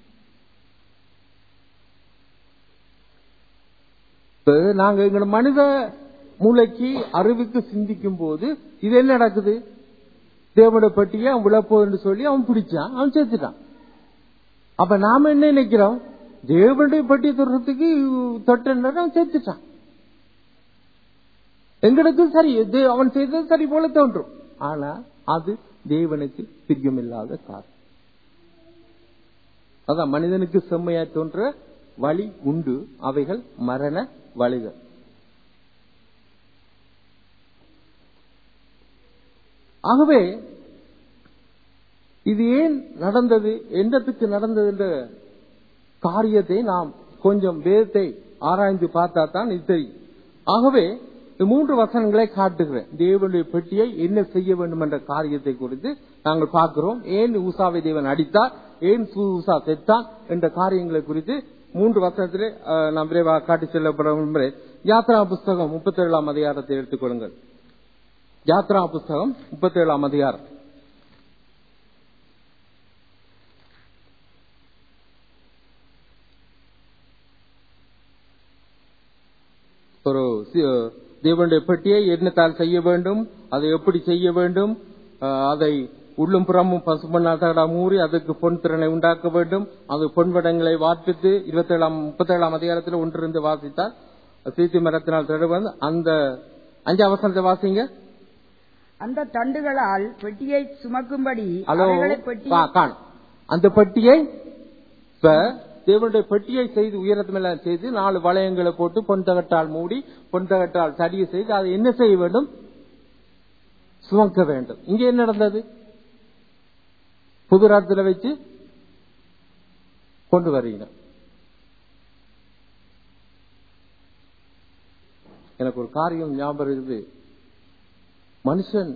இப்ப நாங்க எங்க மனித மூளைக்கு அறிவுக்கு சிந்திக்கும் போது இது என்ன நடக்குது தேவனுடைய பெட்டியை அவன் விழப்போகுதுன்னு சொல்லி அவன் பிடிச்சான் அவன் செத்துட்டான் அப்ப நாம என்ன நினைக்கிறோம் தேவனுடைய பெட்டி தொடுறதுக்கு தொட்ட அவன் செத்துட்டான் எங்களுக்கு சரி தே- அவன் செய்தது சரி போல தோன்றும் ஆனா அது தேவனுக்கு பிரியமில்லாத காரியம் அதான் மனிதனுக்கு செம்மையா தோன்ற வழி உண்டு அவைகள் மரண வழிகள் ஆகவே இது ஏன் நடந்தது என்னத்துக்கு நடந்தது என்ற காரியத்தை நாம் கொஞ்சம் வேதத்தை ஆராய்ந்து பார்த்தா தான் இது தெரியும் ஆகவே இந்த மூன்று வசனங்களை காட்டுகிறேன் தேவனுடைய பெட்டியை என்ன செய்ய வேண்டும் என்ற காரியத்தை குறித்து நாங்கள் பார்க்கிறோம் ஏன் ஊசாவை தேவன் அடித்தார் ஏன் சு- ஊசா செத்தான் என்ற காரியங்களை குறித்து மூன்று வசனத்திலே அஹ், நாம் விரைவாக காட்டி செல்லப்பட விரும்புகிறேன் யாத்ரா புஸ்தகம் முப்பத்தி ஏழாம் அதிகாரத்தை எடுத்துக்கொள்ளுங்கள் யாத்ரா புஸ்தகம் முப்பத்தி ஏழாம் அதிகாரம் ஒரு சி- தேவனுடைய பெட்டியை என்னத்தால் செய்ய வேண்டும் அதை எப்படி செய்ய வேண்டும் அஹ், அதை உள்ளும் புறமும் பசுமண்ணாத்தடா மூறி அதுக்கு பொன் திறனை உண்டாக்க வேண்டும் அது பொன்வடங்களை வார்ப்பித்து இருபத்தி ஏழாம் முப்பத்தி ஏழாம் அதிகாரத்தில் ஒன்றிருந்து வாசித்தால் சீத்தி மரத்தினால் தடுவன் அந்த அஞ்சு அவசரத்தை வாசிங்க அந்த தண்டுகளால் பெட்டியை சுமக்கும்படி ஹலோ அவைகளை பெட்டி கா- காணும் அந்த பெட்டியை இப்ப தேவனுடைய பெட்டியை செய்து உயரத்துமெல்லாம் செய்து நாலு வளையங்களை போட்டு பொன் தகட்டால் மூடி பொன் தகட்டால் சடியை செய்து அதை என்ன செய்ய வேண்டும் சுமக்க வேண்டும் இங்க என்ன நடந்தது புது ராத்துல வச்சு கொண்டு வருகிறோம் எனக்கு ஒரு காரியம் ஞாபகம் இருக்குது மனுஷன்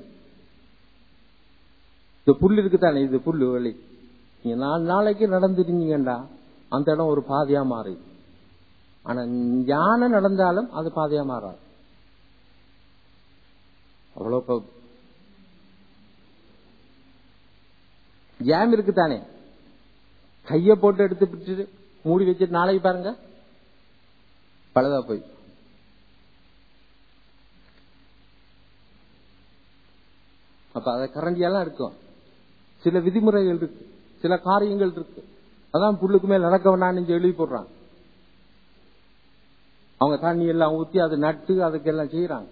இந்த புல் இருக்குதானே இது புல்லு வழி நீங்க நாலு நாளைக்கு நடந்துட்டீங்கடா அந்த இடம் ஒரு பாதையா மாறி ஆனா யானை நடந்தாலும் அது பாதையா மாறாது அவ்வளவு ப- ஜாம் இருக்குதானே கைய போட்டு எடுத்து விட்டுட்டு மூடி வச்சுட்டு நாளைக்கு பாருங்க பழுதா போய் அப்ப அத கரண்டியெல்லாம் இருக்கும் சில விதிமுறைகள் இருக்கு சில காரியங்கள் இருக்கு அதான் புல்லுக்கு மேல் நடக்க வேணாம்னு எழுதி போடுறாங்க அவங்க தண்ணி எல்லாம் ஊத்தி அதை நட்டு அதுக்கெல்லாம் செய்யறாங்க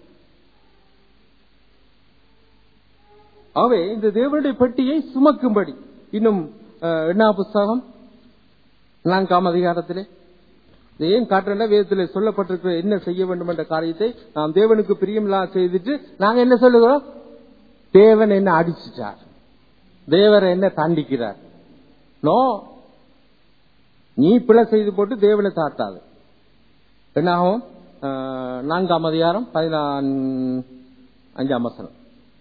ஆகவே இந்த தேவனுடைய பெட்டியை சுமக்கும்படி இன்னும் அஹ், என்ன புஸ்தகம் நான்காம் அதிகாரத்திலே இதை ஏன் காட்டுறேன்னா வேதத்திலே சொல்லப்பட்டிருக்கிற என்ன செய்ய வேண்டும் என்ற காரியத்தை நாம் தேவனுக்கு பிரியமில்லா செய்துட்டு நாங்க என்ன சொல்லுகிறோம் தேவன் என்ன அடிச்சிட்டார் தேவரை என்ன தண்டிக்கிறார் நோ நீ பிழை செய்து போட்டு தேவனை தாத்தாது என்னாகும் அஹ், நான்காம் அதிகாரம் பதினான் அஞ்சாம் வசனம்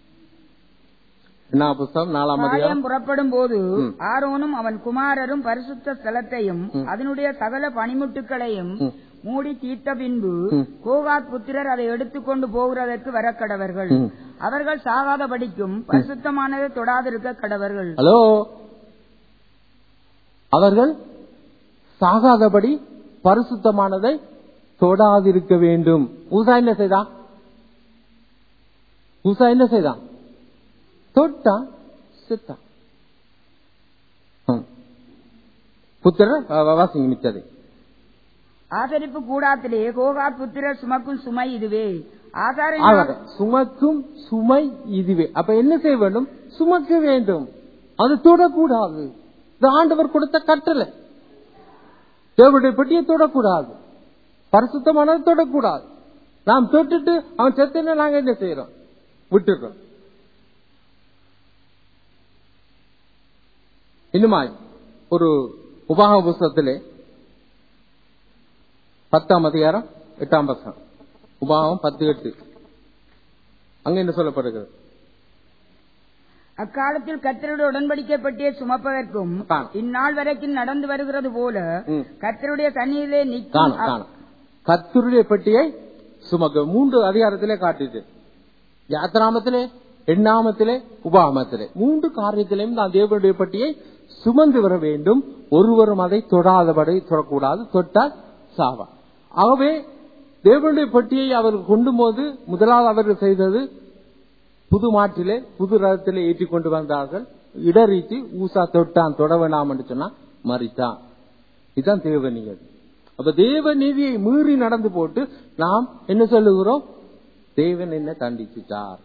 என்ன புஸ்தகம் நாலாம் அதிகாரம் காயம் புறப்படும் போது ம். ஆரோனும் அவன் குமாரரும் பரிசுத்த ஸ்தலத்தையும் அதனுடைய சகல பனிமுட்டுகளையும் ம். மூடி தீர்த்த பின்பு ம். கோகாத் புத்திரர் அதை எடுத்துக்கொண்டு போகிறதற்கு வரக்கடவர்கள் ம். அவர்கள் சாகாதபடிக்கும் பரிசுத்தமானதை தொடாதிருக்க கடவர்கள் ஹலோ அவர்கள் சாகாதபடி பரிசுத்தமானதை தொடாதிருக்க வேண்டும் ஊசா என்ன செய்தான் ஊசா என்ன செய்தான் தொட்டான் செத்தான் ம். புத்திரர் வ- வாசிங்க மிச்சதை ஆசரிப்பு கூடாத்திலே கோகாத் புத்திரர் சுமக்கும் சுமை இதுவே ஆசாரின் அவர் சுமக்கும் சுமை இதுவே அப்ப என்ன செய்ய வேண்டும் சுமக்க வேண்டும் அது தொடக்கூடாது இது ஆண்டவர் கொடுத்த கட்டளை தேவனுடைய பெட்டியை தொடக்கூடாது பரிசுத்தமானது தொடக்கூடாது நாம் தொட்டுட்டு அவன் செத்துன்னு நாங்க என்ன செய்யறோம் விட்டுடுறோம் இன்னுமாய் ஒரு உபாக புஸ்தகத்திலே பத்தாம் அதிகாரம் எட்டாம் பசம் உபாகம் பத்து எட்டு அங்க என்ன சொல்லப்படுகிறது அக்காலத்தில் கர்த்தருடைய உடன்படிக்கை பற்றிய சுமப்பதற்கும் காணும். இந்நாள் வரைக்கும் நடந்து வருகிறது போல ம். கர்த்தருடைய சந்நிதியிலே நிற்கும் காணும் காணும் கத்தருடைய பெட்டியை சுமக்க மூன்று அதிகாரத்திலே காட்டுது யாத்திராமத்திலே எண்ணாமத்திலே உபாகமத்திலே மூன்று காரியத்திலையும் நான் தேவனுடைய பெட்டியை சுமந்து வர வேண்டும் ஒருவரும் அதை தொடாதபடி தொடக்கூடாது தொட்டால் சாவா ஆகவே தேவனுடைய பெட்டியை அவர் கொண்டு போது முதலாவது அவர்கள் செய்தது புது மாட்டிலே புது ரதத்திலே ஏற்றி கொண்டு வந்தார்கள் இடரீத்தி ஊசா தொட்டான் தொட வேணாம் என்று சொன்னா மறித்தான் இதுதான் தேவ நீதி அப்ப தேவ நீதியை மீறி நடந்து போட்டு நாம் என்ன சொல்லுகிறோம் தேவன் என்ன தண்டிச்சுட்டார்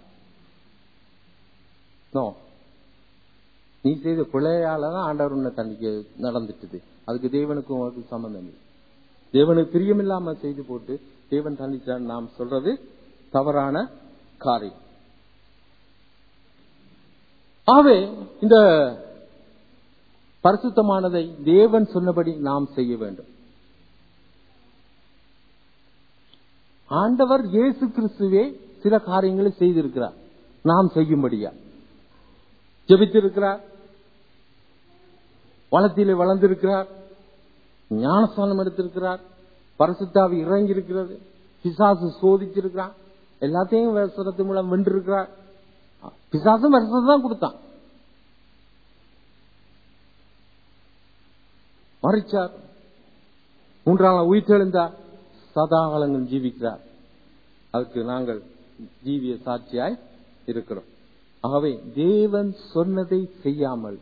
நோ நீ செய்த பிள்ளையால தான் ஆண்டவர் உன்னை தண்டிக்க நடந்துட்டுது அதுக்கு தேவனுக்கும் உனக்கு சம்பந்தம் இல்லை தேவனுக்கு பிரியமில்லாம செய்து போட்டு தேவன் தண்டிச்சார் நாம் சொல்றது தவறான காரியம் ஆகவே இந்த பரிசுத்தமானதை தேவன் சொன்னபடி நாம் செய்ய வேண்டும் ஆண்டவர் இயேசு கிறிஸ்துவே சில காரியங்களை செய்திருக்கிறார் நாம் செய்யும்படியா ஜெபித்திருக்கிறார் வளத்திலே வளர்ந்திருக்கிறார் ஞானஸ்தானம் எடுத்திருக்கிறார் பரிசுத்தாவி இறங்கி இருக்கிறது பிசாசு சோதிச்சிருக்கிறான் எல்லாத்தையும் வசனத்து மூலம் வென்றிருக்கிறார் பிசாசும் வருஷத்தை தான் கொடுத்தான் மறிச்சார் மூன்றாம் நாள் உயிர்த்தெழுந்தார் சதாகாலங்கள் ஜீவிக்கிறார் அதுக்கு நாங்கள் ஜீவிய சாட்சியாய் இருக்கிறோம் ஆகவே தேவன் சொன்னதை செய்யாமல்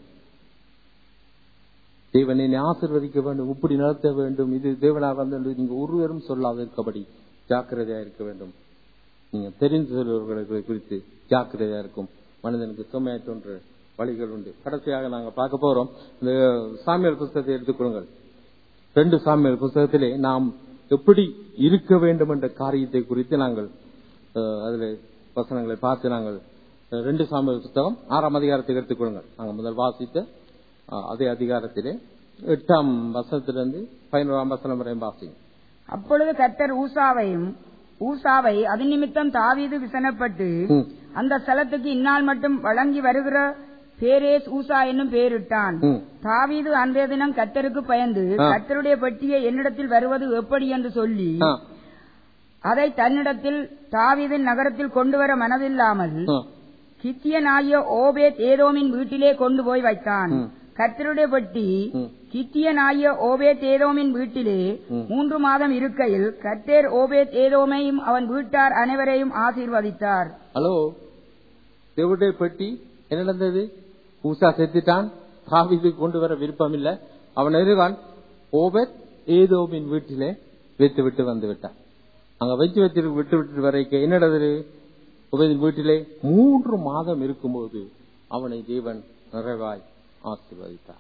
தேவன் என்னை ஆசிர்வதிக்க வேண்டும் இப்படி நடத்த வேண்டும் இது தேவனாக வந்து என்று நீங்க ஒருவரும் சொல்லாத இருக்கபடி ஜாக்கிரதையா இருக்க வேண்டும் நீங்க தெரிந்து சொல்பவர்களை குறித்து ஜாக்கிரதையா இருக்கும் மனிதனுக்கு சுமையா தோன்ற வழிகள் உண்டு கடைசியாக நாங்க பார்க்க போறோம் இந்த சாமியல் புஸ்தகத்தை எடுத்துக்கொள்ளுங்கள் ரெண்டு சாமியல் புஸ்தகத்திலே நாம் எப்படி இருக்க வேண்டும் என்ற காரியத்தை குறித்து நாங்கள் அஹ், அதில் வசனங்களை பார்த்து நாங்கள் அஹ், ரெண்டு சாமியல் புஸ்தகம் ஆறாம் அதிகாரத்தை எடுத்துக்கொள்ளுங்கள் நாங்கள் முதல் வாசித்த அஹ், அதே அதிகாரத்திலே எட்டாம் வசனத்திலிருந்து பதினோராம் வசனம் வரை வாசிங்க அப்பொழுது கர்த்தர் ஊசாவையும் ஊசாவை அது நிமித்தம் தாவீது விசனப்பட்டு ம். அந்த ஸ்தலத்துக்கு இந்நாள் மட்டும் வழங்கி வருகிற பேரேஸ் ஊசா என்னும் பெயரிட்டான் ம். தாவீது அன்றைய தினம் கர்த்தருக்கு பயந்து ஆ. கர்த்தருடைய பெட்டியை என்னிடத்தில் வருவது எப்படி என்று சொல்லி ஆ, அதை தன்னிடத்தில் தாவீதின் நகரத்தில் கொண்டு வர மனதில்லாமல் ஆ. கித்தியனாகிய ஓபேத் ஏதோமின் வீட்டிலே கொண்டு போய் வைத்தான் ம். கர்த்தருடைய பெட்டி ம். கித்தியனாகிய ஓபேத் ஏதோமின் வீட்டிலே ம். மூன்று மாதம் இருக்கையில் கர்த்தர் ஓபேத் ஏதோமையும் அவன் வீட்டார் அனைவரையும் ஆசீர்வதித்தார் ஹலோ தேவனுடைய பெட்டி என்ன நடந்தது ஊசா செத்துட்டான் தாவீது கொண்டு வர விருப்பம் இல்ல அவன் எதிர்வான் ஓபத் ஏதோபின் வீட்டிலே வைத்து விட்டு வந்து விட்டான் அங்க வச்சு வச்சு விட்டு விட்டு வரைக்கும் என்ன நடந்தது ஓபேதின் வீட்டிலே மூன்று மாதம் இருக்கும்போது அவனை தேவன் நிறைவாய் ஆசீர்வதித்தார்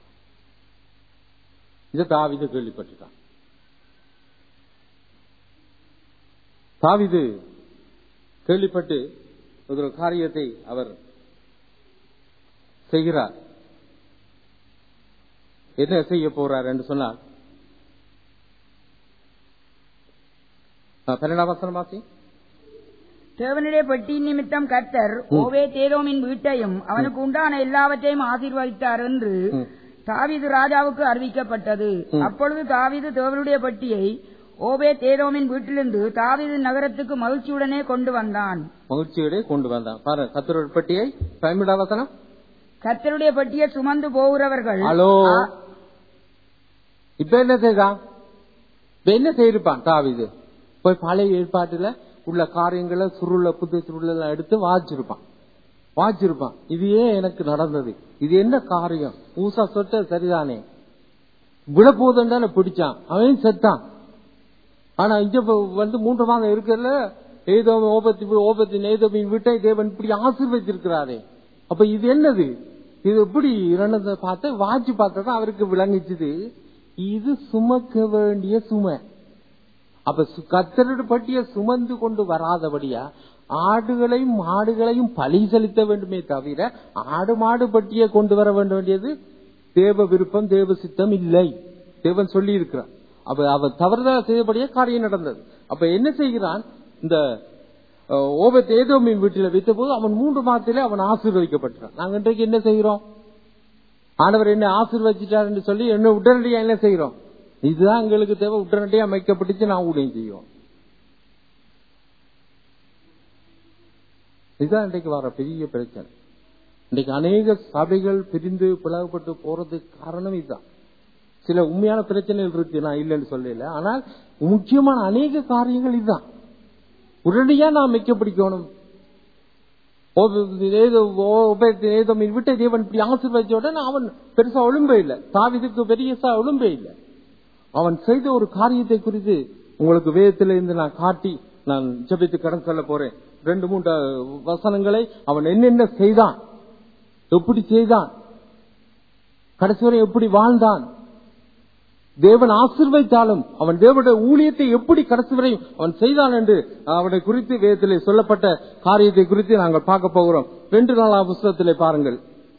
இதை தாவீது கேள்விப்பட்டுட்டான் தாவீது கேள்விப்பட்டு ஒரு காரியத்தை அவர் செய்கிறார் என்ன செய்ய போறார் என்று சொன்னால் ஆ, பன்னெண்டாம் வசனம் வாசி தேவனுடைய பெட்டியின் நிமித்தம் கர்த்தர் ஓவே தேதோமின் வீட்டையும் அவனுக்கு உண்டான எல்லாவற்றையும் ஆசீர்வதித்தார் என்று ம். தாவீது ராஜாவுக்கு அறிவிக்கப்பட்டது அப்பொழுது தாவீது தேவனுடைய பெட்டியை ஓவே தேதோமின் வீட்டிலிருந்து தாவீது நகரத்துக்கு மகிழ்ச்சியுடனே கொண்டு வந்தான் மகிழ்ச்சியோட கொண்டு வந்தான் பாருங்க கத்தரோட பெட்டியை பன்னெண்டாம் வசனம் கர்த்தருடைய பெட்டியை சுமந்து போகிறவர்கள் ஹலோ ஆ- இப்ப என்ன செய்தான் இப்ப என்ன செய்திருப்பான் தாவிது போய் பழைய ஏற்பாட்டுல உள்ள காரியங்களை சுருள புது சுருள் எல்லாம் எடுத்து வாச்சிருப்பான் வாச்சிருப்பான் இது ஏன் எனக்கு நடந்தது இது என்ன காரியம் ஊசா சொட்ட சரிதானே விழப்போதும் தானே பிடிச்சான் அவன் செத்தான் ஆனா இங்க இப்ப வந்து மூன்று மாதம் இருக்கிறதுல ஏதோ ஓபத்தி ஓபத்தி நேதோமின் வீட்டை தேவன் இப்படி ஆசீர்வதிச்சிருக்கிறாரே அப்ப இது என்னது இது எப்படி இரணத்தை பார்த்து வாட்சி பார்த்தா அவருக்கு விளங்கிச்சுது இது சுமக்க வேண்டிய சுமை அப்ப சு- கர்த்தருடைய பட்டிய சுமந்து கொண்டு வராதபடியா ஆடுகளையும் மாடுகளையும் பலி செலுத்த வேண்டுமே தவிர ஆடு மாடு பட்டியை கொண்டு வர வேண்டியது தேவ விருப்பம் தேவ சித்தம் இல்லை தேவன் சொல்லி இருக்கிறான் அப்ப அவன் தவறுதலா செய்தபடியே காரியம் நடந்தது அப்ப என்ன செய்கிறான் இந்த ஓபத் ஏதோமின் வீட்டில் வைத்த போது அவன் மூன்று மாதத்திலே அவன் ஆசீர்வதிக்கப்பட்டான் நாங்க இன்றைக்கு என்ன செய்கிறோம் ஆண்டவர் என்ன ஆசீர்வதிச்சிட்டார் என்று சொல்லி என்ன உடனடியா என்ன செய்கிறோம் இதுதான் எங்களுக்கு தேவை உடனடியா அமைக்கப்பட்டுச்சு நான் ஊழியம் செய்வோம் இதுதான் இன்றைக்கு வர பெரிய பிரச்சனை இன்றைக்கு அநேக சபைகள் பிரிந்து பிளவுபட்டு போறதுக்கு காரணம் இதுதான் சில உண்மையான பிரச்சனைகள் இருக்கு நான் இல்லைன்னு சொல்லல ஆனால் முக்கியமான அநேக காரியங்கள் இதுதான் உடனடியா நான் மிக்க பிடிக்கணும் விட்ட தேவன் இப்படி ஆசீர்வதிச்ச உடனே அவன் பெருசா ஒழும்பே இல்லை தாவிதுக்கு பெரியசா ஒழும்பே இல்லை அவன் செய்த ஒரு காரியத்தை குறித்து உங்களுக்கு வேதத்தில இருந்து நான் காட்டி நான் ஜெபித்து கடன் சொல்ல போறேன் ரெண்டு மூன்று வசனங்களை அவன் என்னென்ன செய்தான் எப்படி செய்தான் கடைசி வரை எப்படி வாழ்ந்தான் தேவன் ஆசிர்வைத்தாலும் அவன் தேவனுடைய ஊழியத்தை எப்படி கடைசி வரை அவன் செய்தான் என்று அவனை குறித்து வேதத்திலே சொல்லப்பட்ட காரியத்தை குறித்து நாங்கள் பார்க்க போகிறோம் ரெண்டு நாளாம் புஸ்தகத்திலே பாருங்கள்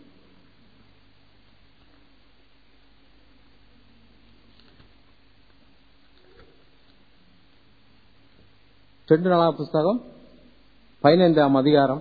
ரெண்டு நாளாம் புஸ்தகம் பதினைந்தாம் அதிகாரம்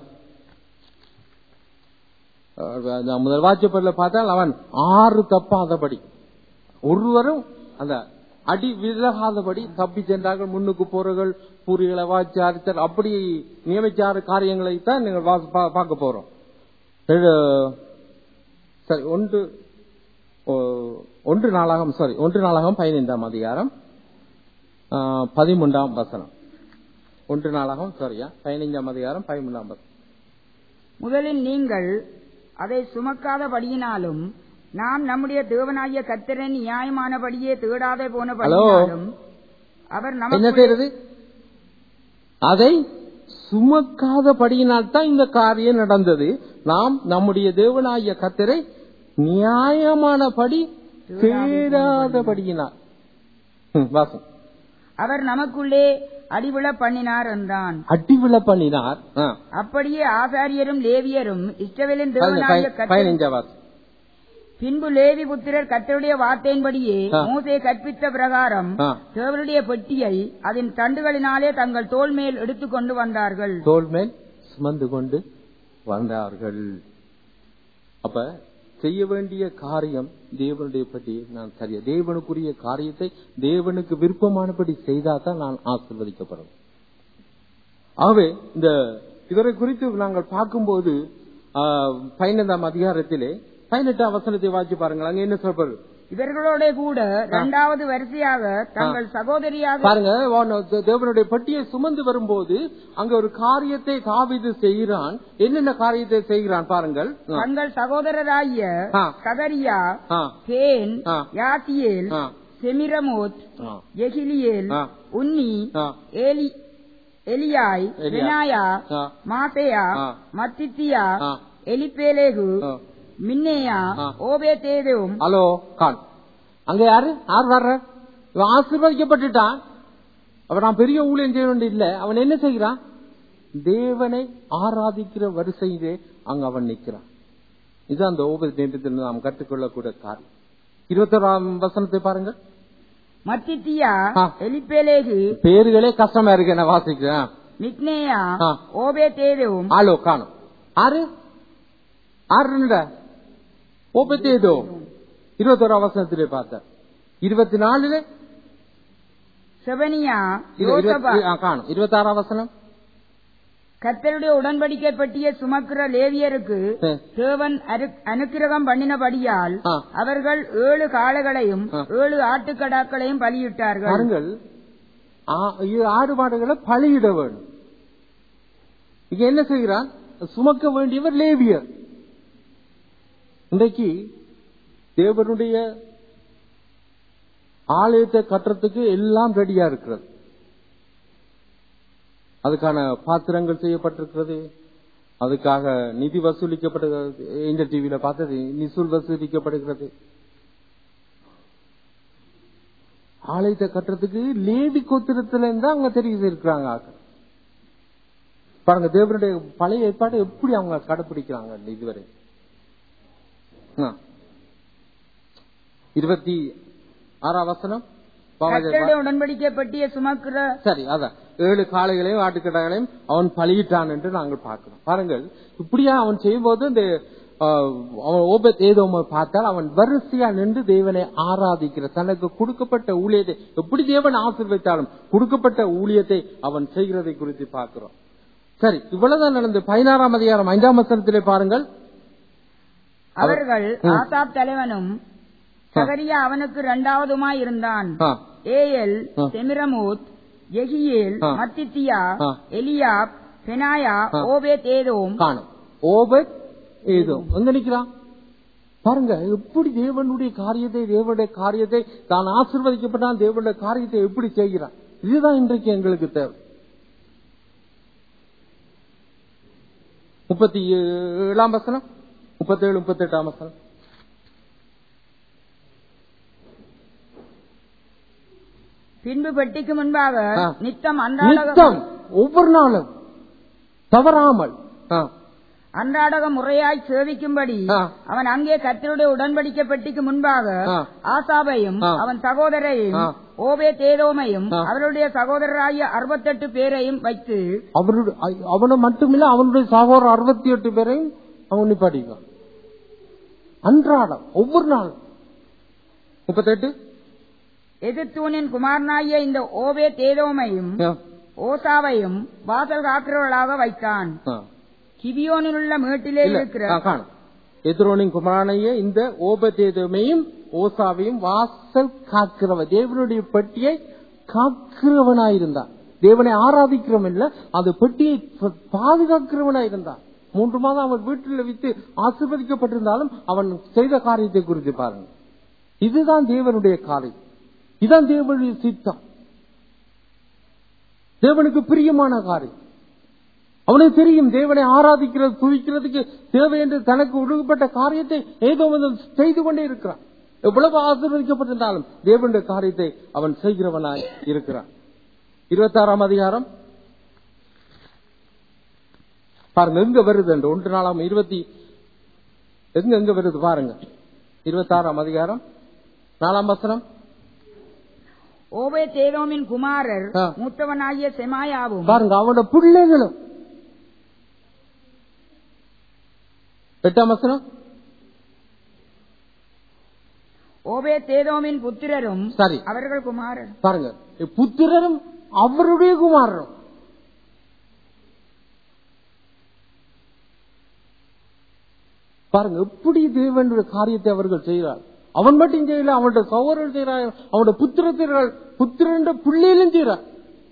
அஹ் நான் முதல் வாட்சப்படல பார்த்தால் அவன் ஆறு தப்பாதபடி ஒருவரும் அந்த அடி விலகாதபடி தப்பி சென்றார்கள் முன்னுக்கு போறர்கள் பூரிகளை வாட்சி அரித்தல் அப்படி நியமிச்சாறு காரியங்களை தான் நீங்கள் வா- பா- பார்க்க போறோம் ஏழு- சரி ஒன்று ஓ, ஒன்று நாளாகம் சாரி ஒன்று நாளாகம் பதினைந்தாம் அதிகாரம் ஆ, பதிமூன்றாம் வசனம் ஒன்று நாளாகம் சாரியா பதினைஞ்சாம் அதிகாரம் பதிமூன்றாம் வசனம் முதலில் நீங்கள் அதை சுமக்காதபடியினாலும் நாம் நம்முடைய தேவனாகிய கர்த்தரின் நியாயமானபடியே தேடாதே போனபடியினாலும் அவர் என்ன நமக்கு செய்யறது அதை சுமக்காதபடியினால் தான் இந்த காரியம் நடந்தது நாம் நம்முடைய தேவனாகிய கத்தரை நியாயமானபடி தேடாதபடியினால் ம், வாசம் அவர் நமக்குள்ளே அடிவிழ பண்ணினார் என்றான் அடிவிழ பண்ணினார் ஆ, அப்படியே ஆசாரியரும் லேவியரும் இஸ்ரவேலின் பதின- தேவனாகிய பதி- கர்த்தர் பதினைஞ்சா வாசம் பின்பு லேவி புத்திரர் கர்த்தருடைய வார்த்தையின்படியே ஆ. மோசே கற்பித்த பிரகாரம் ஆ. தேவனுடைய பெட்டியை அதன் தண்டுகளினாலே தங்கள் தோள் மேல் எடுத்துக்கொண்டு வந்தார்கள் தோல் மேல் சுமந்து கொண்டு வந்தார்கள் அப்ப செய்ய வேண்டிய காரியம் தேவனுடைய பற்றி நான் சரியா தேவனுக்குரிய காரியத்தை தேவனுக்கு விருப்பமானபடி செய்தா தான் நான் ஆசிர்வதிக்கப்படும் ஆகவே இந்த இவரை குறித்து நாங்கள் பார்க்கும்போது ஆ, பதினைந்தாம் அதிகாரத்திலே பதினெட்டாம் வசனத்தை வாசி பாருங்கள் அங்க என்ன சொல்றது இவர்களோட கூட இரண்டாவது வரிசையாக தங்கள் சகோதரியாக பாருங்க வான- தே- தேவனுடைய பட்டியை சுமந்து வரும்போது அங்க ஒரு காரியத்தை தாவீது செய்கிறான் என்னென்ன காரியத்தை செய்கிறான் பாருங்கள் ஆ. தங்கள் சகோதரராகிய ஆ. சகரியா ஆ. கேன் ஆ. யாத்தியேல் ஆ. செமிரமோத் ஆ. எகிலியேல் ஆ. உன்னி ஆ. ஏலி எலியாய் எலியா. பெனாயா ஆ. மாசேயா ஆ. மத்தித்தியா ஆ. எலிப்பேலேகு ஆ. மின்னேயா ஆ. ஓபேதேதும் ஹலோ கான் அங்க யாரு யார் வர்ற இவன் ஆசீர்வதிக்கப்பட்டுட்டான் அவன் நான் பெரிய ஊழியம் செய்ய வேண்டிய இல்ல அவன் என்ன செய்கிறான் தேவனை ஆராதிக்கிற வரிசையிலே அங்க அவன் நிற்கிறான் இதுதான் அந்த ஓபதி நேரத்தில் நாம் கற்றுக்கொள்ளக்கூடிய காரியம் இருபத்தோராம் வசனத்தை பாருங்கள் மத்தித்தியா ஆ. எலிப்பேலேகு பேர்களே கஷ்டமா இருக்கு என்ன வாசிக்கிறேன் மிக்னேயா ஆ. ஓபே தேதும் ஆளோ காணும் ஆறு ஆறு ஓபத்தி ஏதோ இருபத்தோரு அவசரத்திலே பார்த்தேன் இருபத்தி நாலுல செவனியா இது யோசபா இருபத்தி- ஆ, காணும் இருபத்தி ஆறாம் வசனம் கர்த்தருடைய உடன்படிக்கை பற்றிய சுமக்கிற லேவியருக்கு ஆ. தேவன் அரு- அனுக்கிரகம் பண்ணினபடியால் ஆ. அவர்கள் ஏழு காளைகளையும் ஆ. ஏழு ஆட்டுக்கடாக்களையும் பலியிட்டார்கள் பாருங்கள் ஆ- இது ஆடு மாடுகளை பலியிட வேண்டும் இங்க என்ன செய்கிறான் சுமக்க வேண்டியவர் லேவியர் இன்றைக்கு தேவனுடைய ஆலயத்தை கட்டுறதுக்கு எல்லாம் ரெடியா இருக்கிறது அதுக்கான பாத்திரங்கள் செய்யப்பட்டிருக்கிறது அதுக்காக நிதி வசூலிக்கப்படுகிறது இந்த டிவியில பார்த்தது நிசூல் வசூலிக்கப்படுகிறது ஆலயத்தை கட்டுறதுக்கு லேவி கோத்திரத்துல இருந்தா அவங்க தெரிவு இருக்கிறாங்க ஆட்கள். பாருங்க தேவனுடைய பழைய ஏற்பாடு எப்படி அவங்க கடைபிடிக்கிறாங்க இதுவரை ஆ. இருபத்தி ஆறாம் வசனம் பாவாஜி- கர்த்தருடைய உடன்படிக்கை பற்றிய சுமக்கிற சரி அதான் ஏழு காளைகளையும் ஆட்டுக்கடாகளையும் அவன் பலியிட்டான் என்று நாங்கள் பார்க்கிறோம் பாருங்கள் இப்படியா அவன் செய்யும்போது இந்த ஆ, அவன் ஓபத் ஏதோமை பார்த்தால் அவன் வரிசையா நின்று தேவனை ஆராதிக்கிற தனக்கு கொடுக்கப்பட்ட ஊழியத்தை எப்படி தேவன் ஆசீர்வதித்தாலும் கொடுக்கப்பட்ட ஊழியத்தை அவன் செய்கிறதை குறித்து பார்க்கிறோம் சரி இவ்வளவுதான் நடந்து பதினாறாம் அதிகாரம் ஐந்தாம் வசனத்திலே பாருங்கள் அவர்கள் ம். ஆசாப் தலைவனும் சகரியா அவனுக்கு இரண்டாவதுமாய் இருந்தான் ஆ, ஏஎல் ஆ. செமிரமூத் எகியேல் ஆ. மத்தித்தியா ஆ. எலியாப் பெனாயா ஆ. ஓபேத் ஏதோம் காணும் ஓபத் ஏதோ எங்க நிக்கிறான் பாருங்க எப்படி தேவனுடைய காரியத்தை தேவனுடைய காரியத்தை தான் ஆசீர்வதிக்கப்பட்டான் தேவனுடைய காரியத்தை எப்படி செய்கிறான் இதுதான் இன்றைக்கு எங்களுக்கு தேவை முப்பத்தி ஏழாம் வசனம் முப்பத்தேழு முப்பத்தி எட்டாம் வசனம் பின்பு பெட்டிக்கு முன்பாக ஆ. நித்தம் அன்றாடக நித்தம் ஒவ்வொரு நாளும் தவறாமல் ஆ, அன்றாடக முறையாய் சேவிக்கும்படி ஆ. அவன் அங்கே கர்த்தருடைய உடன்படிக்கை பெட்டிக்கு முன்பாக ஆ. ஆசாபையும் ஆ. அவன் சகோதரையும் ஆ. ஓபே தேதோமையும் ஆ. அவருடைய சகோதரராகிய அறுபத்தெட்டு பேரையும் வைத்து அவருடைய அவனை மட்டுமில்ல அவனுடைய சகோதரர் அறுபத்தி எட்டு பேரையும் அவன் நிப்பாட்டிக்கான் அன்றாடம் ஒவ்வொரு நாளும் முப்பத்தெட்டு எதிர்த்தூனின் குமாரனாகிய இந்த ஓபே தேதோமையும் ஆ, ஓசாவையும் வாசல் காக்கிறவர்களாக வைத்தான் ஆ. கிபியோனில் உள்ள மேட்டிலே இல்ல, இருக்கிற ஆ, காணும் எதிரோனின் குமாரனைய இந்த ஓபதேதமையும் ஓசாவையும் வாசல் காக்கிறவன் தேவனுடைய பெட்டியை காக்கிறவனாயிருந்தான் தேவனை ஆராதிக்கிறவன் இல்ல அந்த பெட்டியை ப- பாதுகாக்கிறவனாயிருந்தான் மூன்று மாதம் அவன் வீட்டில் வைத்து ஆசீர்வதிக்கப்பட்டிருந்தாலும் அவன் செய்த காரியத்தை குறித்து பாருங்க இதுதான் தேவனுடைய காரியம் இதுதான் தேவனுடைய சித்தம் தேவனுக்கு பிரியமான காரியம் அவனுக்கு தெரியும் தேவனை ஆராதிக்கிறது துதிக்கிறதுக்கு தேவை என்று தனக்கு ஒடுக்கப்பட்ட காரியத்தை ஏதோ வந்து செய்து கொண்டே இருக்கிறான் எவ்வளவு ஆசீர்வதிக்கப்பட்டிருந்தாலும் தேவனுடைய காரியத்தை அவன் செய்கிறவனாய் இருக்கிறான் இருபத்தாறாம் அதிகாரம் பாருங்க எங்க வருது என்று ஒன்று நாளாம் இருபத்தி எங்க எங்க வருது பாருங்க இருபத்தாறாம் அதிகாரம் நாலாம் வசனம் ஓபே தேதோமின் குமாரர் ஆ. மூத்தவனாகிய செமாயாவும் பாருங்க அவனோட பிள்ளைகளும் எட்டாம் வசனம் ஓபே தேதோமின் புத்திரரும் சரி அவர்கள் குமாரர் பாருங்க புத்திரரும் அவருடைய குமாரரும் பாருங்க எப்படி தேவனுடைய காரியத்தை அவர்கள் செய்கிறார் அவன் மட்டும் செய்யல அவனுடைய சகோதரர் செய்கிறார் அவனுடைய புத்திரத்தினர் புத்திரன் பிள்ளையிலும் செய்கிறார்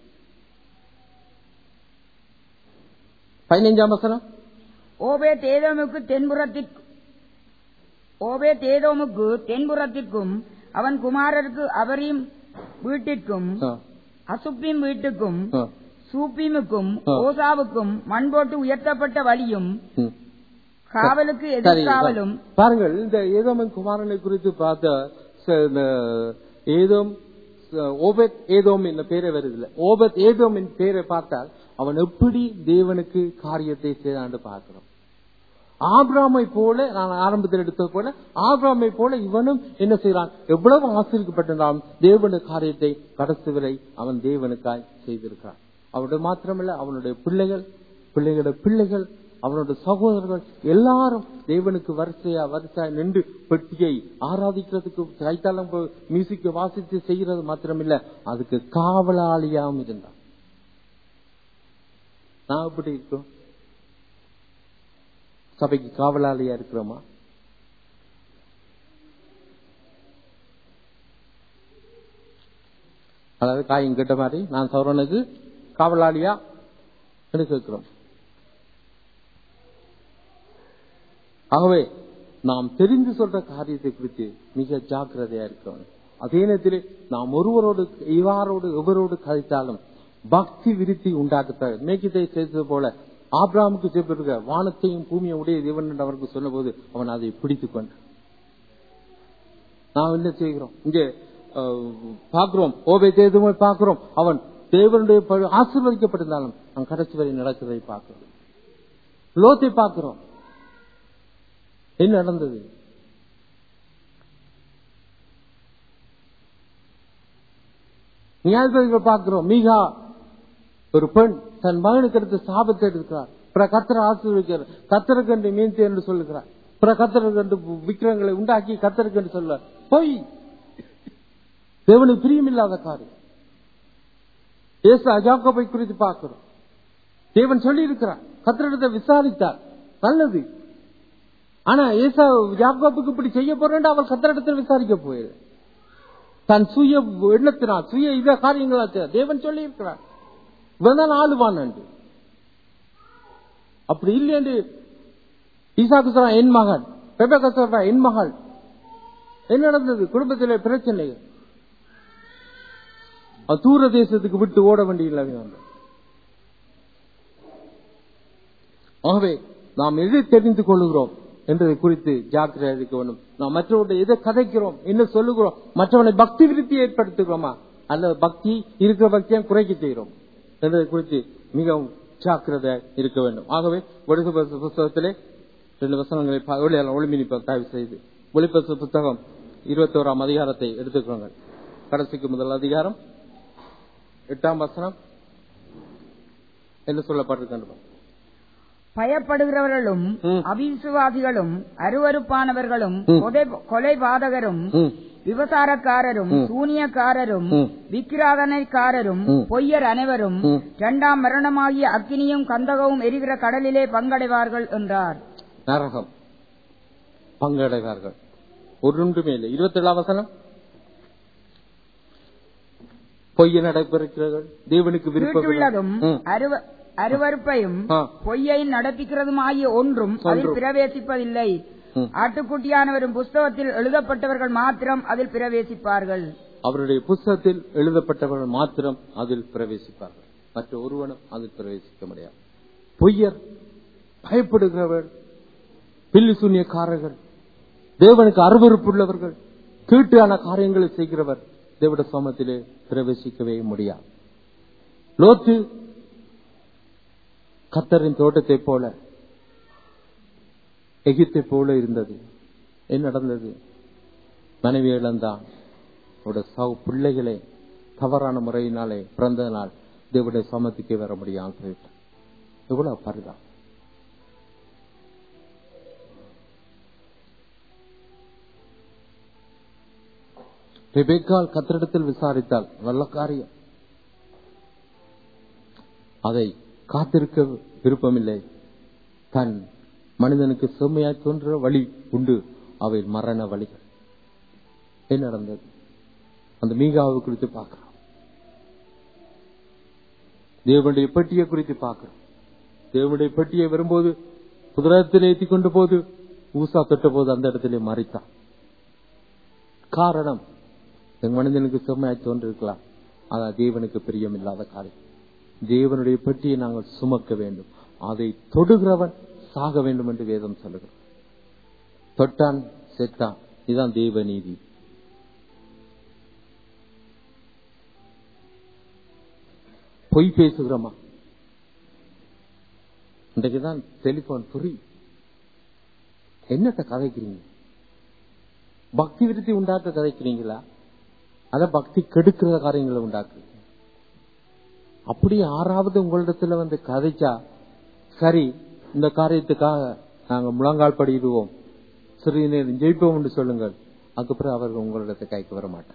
பதினைஞ்சாம் வசனம் ஓபே தேதோமுக்கு தென்புறத்திற்கு ஓபே தேதோமுக்கு தென்புறத்திற்கும் அவன் குமாரருக்கு அவரின் வீட்டிற்கும் ஆ, அசுப்பின் வீட்டுக்கும் ஆ, சூப்பிமுக்கும் ஆ. ஓசாவுக்கும் மண் போட்டு உயர்த்தப்பட்ட வழியும் ம். காவலுக்கு சரி, எதிர்காவலும் பாருங்கள் இந்த ஏதோமன் குமாரனை குறித்து பார்த்த ச- இந்த ஏதோம் ச- ஓபத் ஏதோம் என்ற பேரை வருதில்ல ஓபத் ஏதோம் என் பேரை பார்த்தால் அவன் எப்படி தேவனுக்கு காரியத்தை செய்தான்னு பார்க்கிறோம் ஆபிராமை போல நான் ஆரம்பத்தில் எடுத்தது போல ஆபிராமை போல இவனும் என்ன செய்யறான் எவ்வளவு ஆசிரியப்பட்டிருந்தாலும் தேவனுடைய காரியத்தை கடைசி வரை அவன் தேவனுக்காய் செய்திருக்கிறான் அவனுடைய மாத்திரமல்ல அவனுடைய பிள்ளைகள் பிள்ளைகளுடைய பிள்ளைகள் அவனுடைய சகோதரர்கள் எல்லாரும் தேவனுக்கு வரிசையா வரிசையா நின்று பெட்டியை ஆராதிக்கிறதுக்கு கைத்தாளம் மியூசிக்க வாசித்து செய்கிறது மாத்திரமில்ல அதுக்கு காவலாளியாம் இருந்தான் நான் எப்படி இருக்கோம் சபைக்கு காவலாளியா இருக்கிறோமா அதாவது காயம் கேட்ட மாதிரி நான் சௌரனுக்கு காவலாளியா கேட்கிறோம் ஆகவே நாம் தெரிந்து சொல்ற காரியத்தை குறித்து மிக ஜாக்கிரதையா இருக்கிறோம் அதே நேரத்தில் நாம் ஒருவரோடு இவாரோடு எவரோடு கதைத்தாலும் பக்தி விருத்தி உண்டாக்கத்தான் மேக்கித்தை செய்தது போல ஆப்ராமுக்கு செய்திருக்க வானத்தையும் பூமியை உடைய தேவன் என்று அவருக்கு சொன்னபோது அவன் அதை பிடித்துக் கொண்டான் நாம் என்ன செய்கிறோம் இங்கே பார்க்கிறோம் ஓபே தேதுமை பார்க்கிறோம் அவன் தேவனுடைய ஆசீர்வதிக்கப்பட்டிருந்தாலும் அவன் கடைசி வரை நடக்கிறதை பார்க்கிறோம் லோத்தை பார்க்கிறோம் என்ன நடந்தது நியாயபதிகள் பார்க்கிறோம் மீகா ஒரு பெண் தன் மகனுக்கு எடுத்து சாபத்தை எடுக்கிறார் பிற கத்திர ஆசீர்வதிக்கிறார் கத்தருக்கு என்று மீன்தி என்று சொல்லுகிறார் பிற கத்தருக்கு என்று விக்கிரங்களை உண்டாக்கி கத்தருக்கு என்று சொல்ல பொய் தேவனுக்கு பிரியமில்லாத காரியம் ஏசு அஜாக்கோபை குறித்து பார்க்கிறோம் தேவன் சொல்லி இருக்கிறார் கத்திரிடத்தை விசாரித்தார் நல்லது ஆனா ஏசா யாக்கோப்புக்கு இப்படி செய்ய போறேன் அவள் கத்திரிடத்தில் விசாரிக்க போயிரு தன் சுய எண்ணத்தினால் சுய இத காரியங்களா தேவன் சொல்லி இருக்கிறார் இவன் தான் ஆளுவான் என்று அப்படி இல்லை என்று ஈசாக்கு சொல்றான் என் மகன் பெபேக்கா சொல்றான் என் மகள் என்ன நடந்தது குடும்பத்திலே பிரச்சனைகள் தூர தேசத்துக்கு விட்டு ஓட வேண்டிய ஆகவே நாம் எதை தெரிந்து கொள்ளுகிறோம் என்பதை குறித்து ஜாக்கிரதை இருக்க வேண்டும் நாம் மற்றவருடைய எதை கதைக்கிறோம் என்ன சொல்லுகிறோம் மற்றவனை பக்தி விருத்தி ஏற்படுத்துகிறோமா அல்லது பக்தி இருக்கிற பக்தியை குறைக்க செய்கிறோம் என்பதை குறித்து மிகவும் ஜாக்கிரதை இருக்க வேண்டும் ஆகவே ஒழுங்கு புத்தகத்திலே ரெண்டு வசனங்களை ஒளிமினி தயவு செய்து ஒளிப்பசு புத்தகம் இருபத்தோராம் அதிகாரத்தை எடுத்துக்கோங்க கடைசிக்கு முதல் அதிகாரம் எட்டாம் வசனம் என்ன சொல்லப்பட்டிருக்கின்றோம் பயப்படுகிறவர்களும் அவிசுவாசிகளும் அருவறுப்பானவர்களும் கொலைபாதகரும் விபசாரக்காரரும் சூனியக்காரரும் விக்கிராதனைக்காரரும் பொய்யர் அனைவரும் இரண்டாம் மரணமாகிய அக்கினியும் கந்தகവും எரிகிற கடலிலே பங்கடைவார்கள் என்றார் நரகம் பங்கடைவார்கள் ஒன்றுமே இல்லை இருபத்தி ஏழாம் வசனம் பொய்ய நடைபெறுகிறார்கள் தேவனுக்கு விருப்பம் அருவறுப்பையும் பொய்யையும் நடப்பிக்கிறதும் ஆகிய ஒன்றும் அதில் பிரவேசிப்பதில்லை ஆட்டுக்குட்டியானவரும் புஸ்தகத்தில் எழுதப்பட்டவர்கள் மாத்திரம் அதில் பிரவேசிப்பார்கள் அவருடைய புஸ்தகத்தில் எழுதப்பட்டவர்கள் மாத்திரம் அதில் பிரவேசிப்பார்கள் மற்ற ஒருவனும் அதில் பிரவேசிக்க முடியாது பொய்யர் பயப்படுகிறவர் பில்லி சூன்யக்காரர்கள் தேவனுக்கு அருவறுப்புள்ளவர்கள் கீட்டான காரியங்களை செய்கிறவர் தேவட சோமத்திலே பிரவேசிக்கவே முடியாது லோத்து கத்தரின் தோட்டத்தை போல எகிப்தை போல இருந்தது என்ன நடந்தது மனைவி இழந்தான் பிள்ளைகளை தவறான முறையினாலே பிறந்த நாள் தேவடைய சமத்துக்கு வர முடியாமல் போயிட்டான் எவ்வளவு பரிதா ரெபேக்கால் கத்திரிடத்தில் விசாரித்தால் நல்ல காரியம் அதை காத்திருக்க விருப்பமில்லை தன் மனிதனுக்கு செம்மையாய் தோன்ற வழி உண்டு அவை மரண வழிகள் என்ன நடந்தது அந்த மீகாவை குறித்து பார்க்கிறோம் தேவனுடைய பெட்டியை குறித்து பார்க்கிறோம் தேவனுடைய பெட்டியை வரும்போது புதரத்தில் ஏற்றி கொண்டு போது ஊசா தொட்ட போது அந்த இடத்திலே மறைத்தான் காரணம் என் மனிதனுக்கு செம்மையாய் தோன்றிருக்கலாம் அதான் தேவனுக்கு பிரியம் இல்லாத காரியம் தேவனுடைய பெட்டியை நாங்கள் சுமக்க வேண்டும் அதை தொடுகிறவன் சாக வேண்டும் என்று வேதம் சொல்லுகிறோம் தொட்டான் செத்தான் இதுதான் தேவ நீதி பொய் பேசுகிறோமா இன்றைக்குதான் டெலிபோன் புரி என்னத்தை கதைக்கிறீங்க பக்தி விருத்தி உண்டாக்க கதைக்கிறீங்களா அத பக்தி கெடுக்கிற காரியங்களை உண்டாக்குறீங்க அப்படி ஆறாவது உங்களிடத்துல வந்து கதைச்சா சரி இந்த காரியத்துக்காக நாங்க முழங்கால் படிடுவோம் சிறிது நேரம் ஜெயிப்போம் என்று சொல்லுங்கள் அதுக்கப்புறம் அவர்கள் உங்களிடத்தை கைக்கு வர மாட்டார்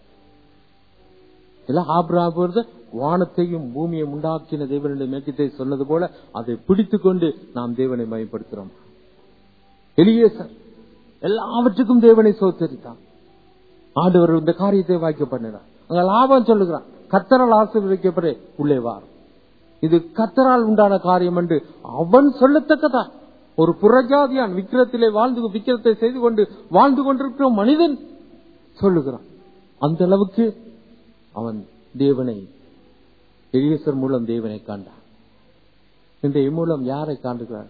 எல்லாம் ஆபிரகாம் வானத்தையும் பூமியை உண்டாக்கின தேவனுடைய மேக்கத்தை சொன்னது போல அதை பிடித்துக் கொண்டு நாம் தேவனை மயப்படுத்துறோம் எலியேசர் எல்லாவற்றுக்கும் தேவனை சோத்தரித்தான் ஆண்டவர் இந்த காரியத்தை வாய்க்க பண்ணினார் அங்க லாபம் சொல்லுகிறான் கத்தரால் ஆசீர்வதிக்கப்பட உள்ளே வார் இது கத்தரால் உண்டான காரியம் என்று அவன் சொல்லத்தக்கதா ஒரு புறஜாதியான் விக்கிரத்திலே வாழ்ந்து விக்கிரத்தை செய்து கொண்டு வாழ்ந்து கொண்டிருக்கிற மனிதன் சொல்லுகிறான் அந்த அளவுக்கு அவன் தேவனை எலியசர் மூலம் தேவனை காண்டான் இன்றைய மூலம் யாரை காண்டுகிறார்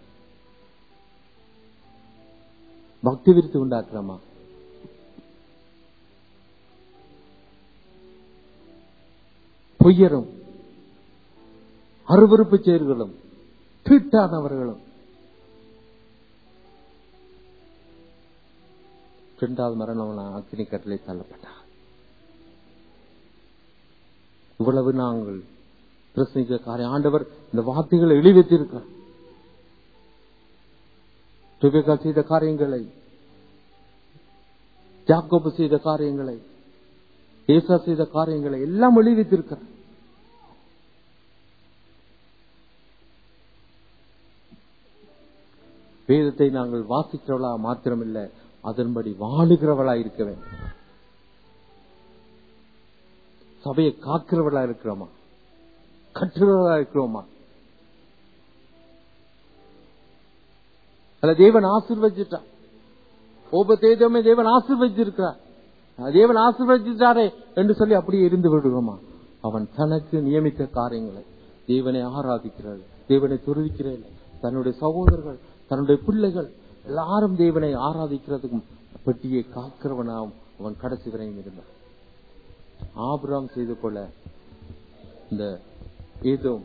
பக்தி விருத்தி உண்டாக்குறமா பொய்யரும் அருவறுப்பு செயல்களும் தீட்டானவர்களும் இரண்டாவது மரணம் அக்னி கட்டளை தள்ளப்பட்டார் இவ்வளவு நாங்கள் பிரசனிக்க காரியம் ஆண்டவர் இந்த வார்த்தைகளை எழுதித்திருக்கிறார் ரிபேக்கா செய்த காரியங்களை ஜாக்கோபு செய்த காரியங்களை ஏசா செய்த காரியங்களை எல்லாம் எழுதித்திருக்கிறார் வேதத்தை நாங்கள் வாசிக்கிறவளா மாத்திரமில்லை அதன்படி வாழுகிறவளா இருக்க வேண்டும் சபையை காக்கிறவளா இருக்கிறோமா கற்றுறவளா இருக்கிறோமா அல்ல தேவன் ஆசீர்வதிட்டான் ஓபத்தேதமே தேவன் ஆசீர்வதிச்சிருக்கிறார் தேவன் ஆசீர்வதித்தாரே என்று சொல்லி அப்படியே இருந்து விடுவோமா அவன் தனக்கு நியமித்த காரியங்களை தேவனை ஆராதிக்கிறாள் தேவனை துருவிக்கிறாள் தன்னுடைய சகோதரர்கள் தன்னுடைய பிள்ளைகள் எல்லாரும் தேவனை ஆராதிக்கிறதுக்கும் பெட்டியை காக்கிறவனாம் அவன் கடைசி வரையும் இருந்தான் ஆபிராம் செய்து போல இந்த ஏதோம்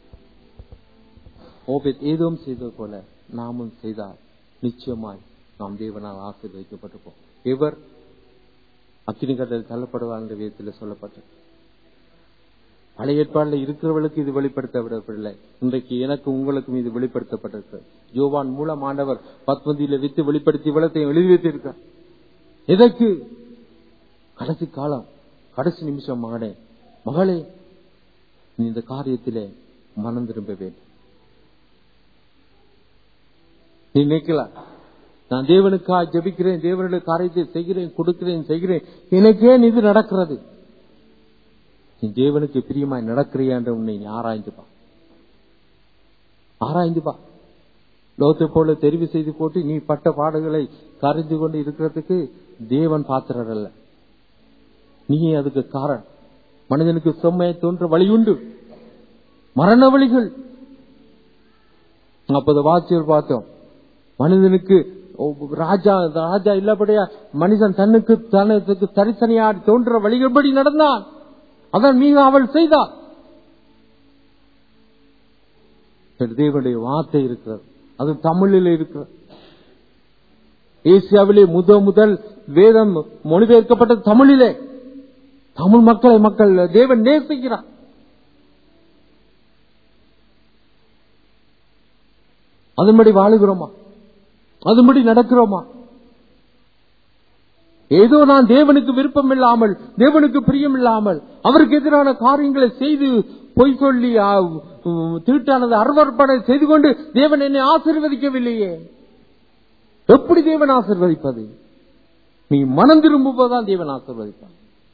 ஓபேத் ஏதோம் செய்தது போல நாமும் செய்தால் நிச்சயமாய் நாம் தேவனால் ஆசீர்வதிக்கப்பட்டிருப்போம் எவர் அக்கினி கடல் தள்ளப்படுவார் என்ற விதத்தில் சொல்லப்பட்டது பழைய ஏற்பாடுல இருக்கிறவர்களுக்கு இது வெளிப்படுத்தப்படவில்லை இன்றைக்கு எனக்கு உங்களுக்கும் இது வெளிப்படுத்தப்பட்டிருக்கு யோவான் மூலம் ஆண்டவர் பத்மதியில வித்து வெளிப்படுத்தி வளத்தையும் எழுதி வைத்திருக்கார் எதற்கு கடைசி காலம் கடைசி நிமிஷம் மகனே மகளே நீ இந்த காரியத்திலே மனம் திரும்ப வேண்டும் நீ நினைக்கலாம் நான் தேவனுக்காக ஜபிக்கிறேன் தேவனுடைய காரியத்தை செய்கிறேன் கொடுக்கிறேன் செய்கிறேன் எனக்கே இது நடக்கிறது நீ தேவனுக்கு பிரியமாய் நடக்கிறியா என்ற உன்னை நீ ஆராய்ந்து பா ஆராய்ந்து பா லோகத்தை போல தெரிவு செய்து போட்டு நீ பட்ட பாடுகளை கரைந்து கொண்டு இருக்கிறதுக்கு தேவன் பாத்திரர் அல்ல நீ அதுக்கு காரணம் மனிதனுக்கு செம்மையை தோன்ற வழி உண்டு மரண வழிகள் அப்போது வாட்சியர் பார்த்தோம் மனிதனுக்கு ராஜா ராஜா இல்லபடியா மனிதன் தன்னுக்கு தனக்கு தரிசனையாடி தோன்ற வழிகள்படி நடந்தான் அதன் மீது அவள் செய்தாள் தேவனுடைய வார்த்தை இருக்கிறது அது தமிழில் இருக்கிறது ஏசியாவிலே முத முதல் வேதம் மொழிபெயர்க்கப்பட்டது தமிழிலே தமிழ் மக்களை மக்கள் தேவன் நேசிக்கிறார் அதன்படி வாழுகிறோமா அதுபடி நடக்கிறோமா ஏதோ நான் தேவனுக்கு விருப்பம் இல்லாமல் தேவனுக்கு பிரியம் இல்லாமல் அவருக்கு எதிரான காரியங்களை செய்து பொய் சொல்லி திருட்டானது அருவறுப்படை செய்து கொண்டு தேவன் என்னை ஆசிர்வதிக்கவில்லையே எப்படி தேவன் ஆசிர்வதிப்பது நீ மனம் திரும்புவதுதான் தேவன் ஆசிர்வதிப்பான்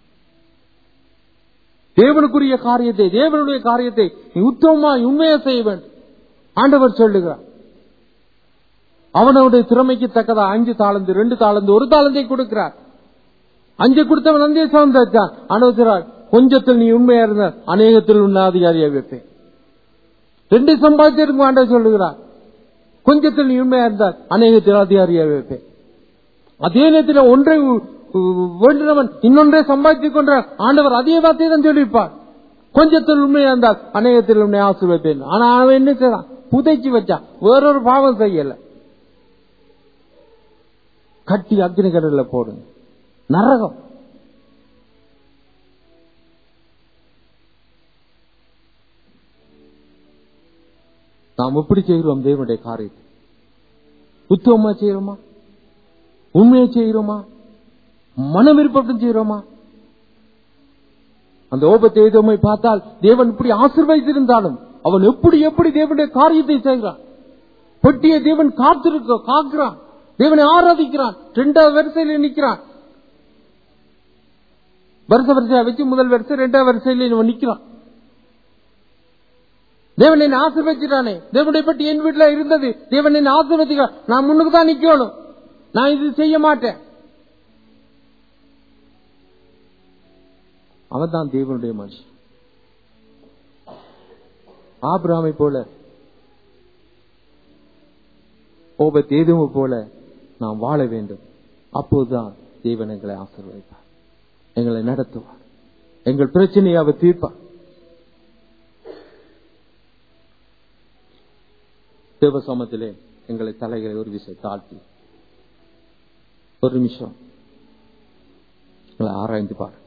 தேவனுக்குரிய காரியத்தை தேவனுடைய காரியத்தை நீ உத்தமமா உண்மையா செய்ய வேண்டும் ஆண்டவர் சொல்லுகிறார் அவனுடைய திறமைக்கு தக்கதா அஞ்சு தாளந்து ரெண்டு தாளந்து ஒரு தாளந்தை கொடுக்கிறார் அஞ்சு கொடுத்தவன் அந்தே சார்ந்தான் அனுபவிக்கிறார் கொஞ்சத்தில் நீ உண்மையா இருந்த அநேகத்தில் உன்னை அதிகாரியா வைப்பேன் ரெண்டு சம்பாதிச்சிருக்கும் ஆண்டவர் சொல்லுகிறார் கொஞ்சத்தில் நீ உண்மையா இருந்தால் அநேகத்தில் அதிகாரியா வைப்பேன் அதே நேரத்தில் ஒன்றை வேண்டினவன் இன்னொன்றை சம்பாதித்துக் கொன்ற ஆண்டவர் அதே வார்த்தையை தான் சொல்லியிருப்பார் கொஞ்சத்தில் உண்மையா இருந்தால் அநேகத்தில் உண்மை ஆசீர்வதிப்பேன் ஆனா அவன் என்ன செய்யறான் புதைச்சி வச்சான் வேறொரு பாவம் செய்யல கட்டி அக்னி கடல்ல போடுங்க நரகம் நாம் எப்படி செய்கிறோம் தேவனுடைய காரியத்தை உத்தவமா செய்யறோமா உண்மையை செய்கிறோமா மன விருப்பப்பட்டு செய்கிறோமா அந்த ஓபத்தை ஏதோமை பார்த்தால் தேவன் இப்படி ஆசிர்வதித்திருந்தாலும் அவன் எப்படி எப்படி தேவனுடைய காரியத்தை செய்கிறான் பெட்டியை தேவன் காத்திருக்க காக்கிறான் தேவனை ஆராதிக்கிறான் இரண்டாவது வரிசையில நிக்கிறான் வருஷ வரிசையா வச்சு முதல் வரிசை இரண்டாவது வரிசையில இவன் நிக்கிறான் தேவன் என்னை ஆசீர்வதிச்சிட்டானே தேவனுடைய பற்றி என் வீட்டுல இருந்தது தேவன் என்னை ஆசீர்வதிக்க நான் முன்னுக்கு தான் நிக்கணும் நான் இது செய்ய மாட்டேன் அவன் தான் தேவனுடைய மனுஷன் ஆபிராமை போல ஓபத் ஏதும் போல நாம் வாழ வேண்டும் அப்போதுதான் தேவன் எங்களை ஆசீர்வதிப்பார் எங்களை நடத்துவார் எங்கள் பிரச்சனையை அவர் தீர்ப்பார் தேவசமத்திலே எங்களை தலைகளை ஒரு விஷயம் தாழ்த்தி ஒரு நிமிஷம் எங்களை ஆராய்ந்து பாருங்க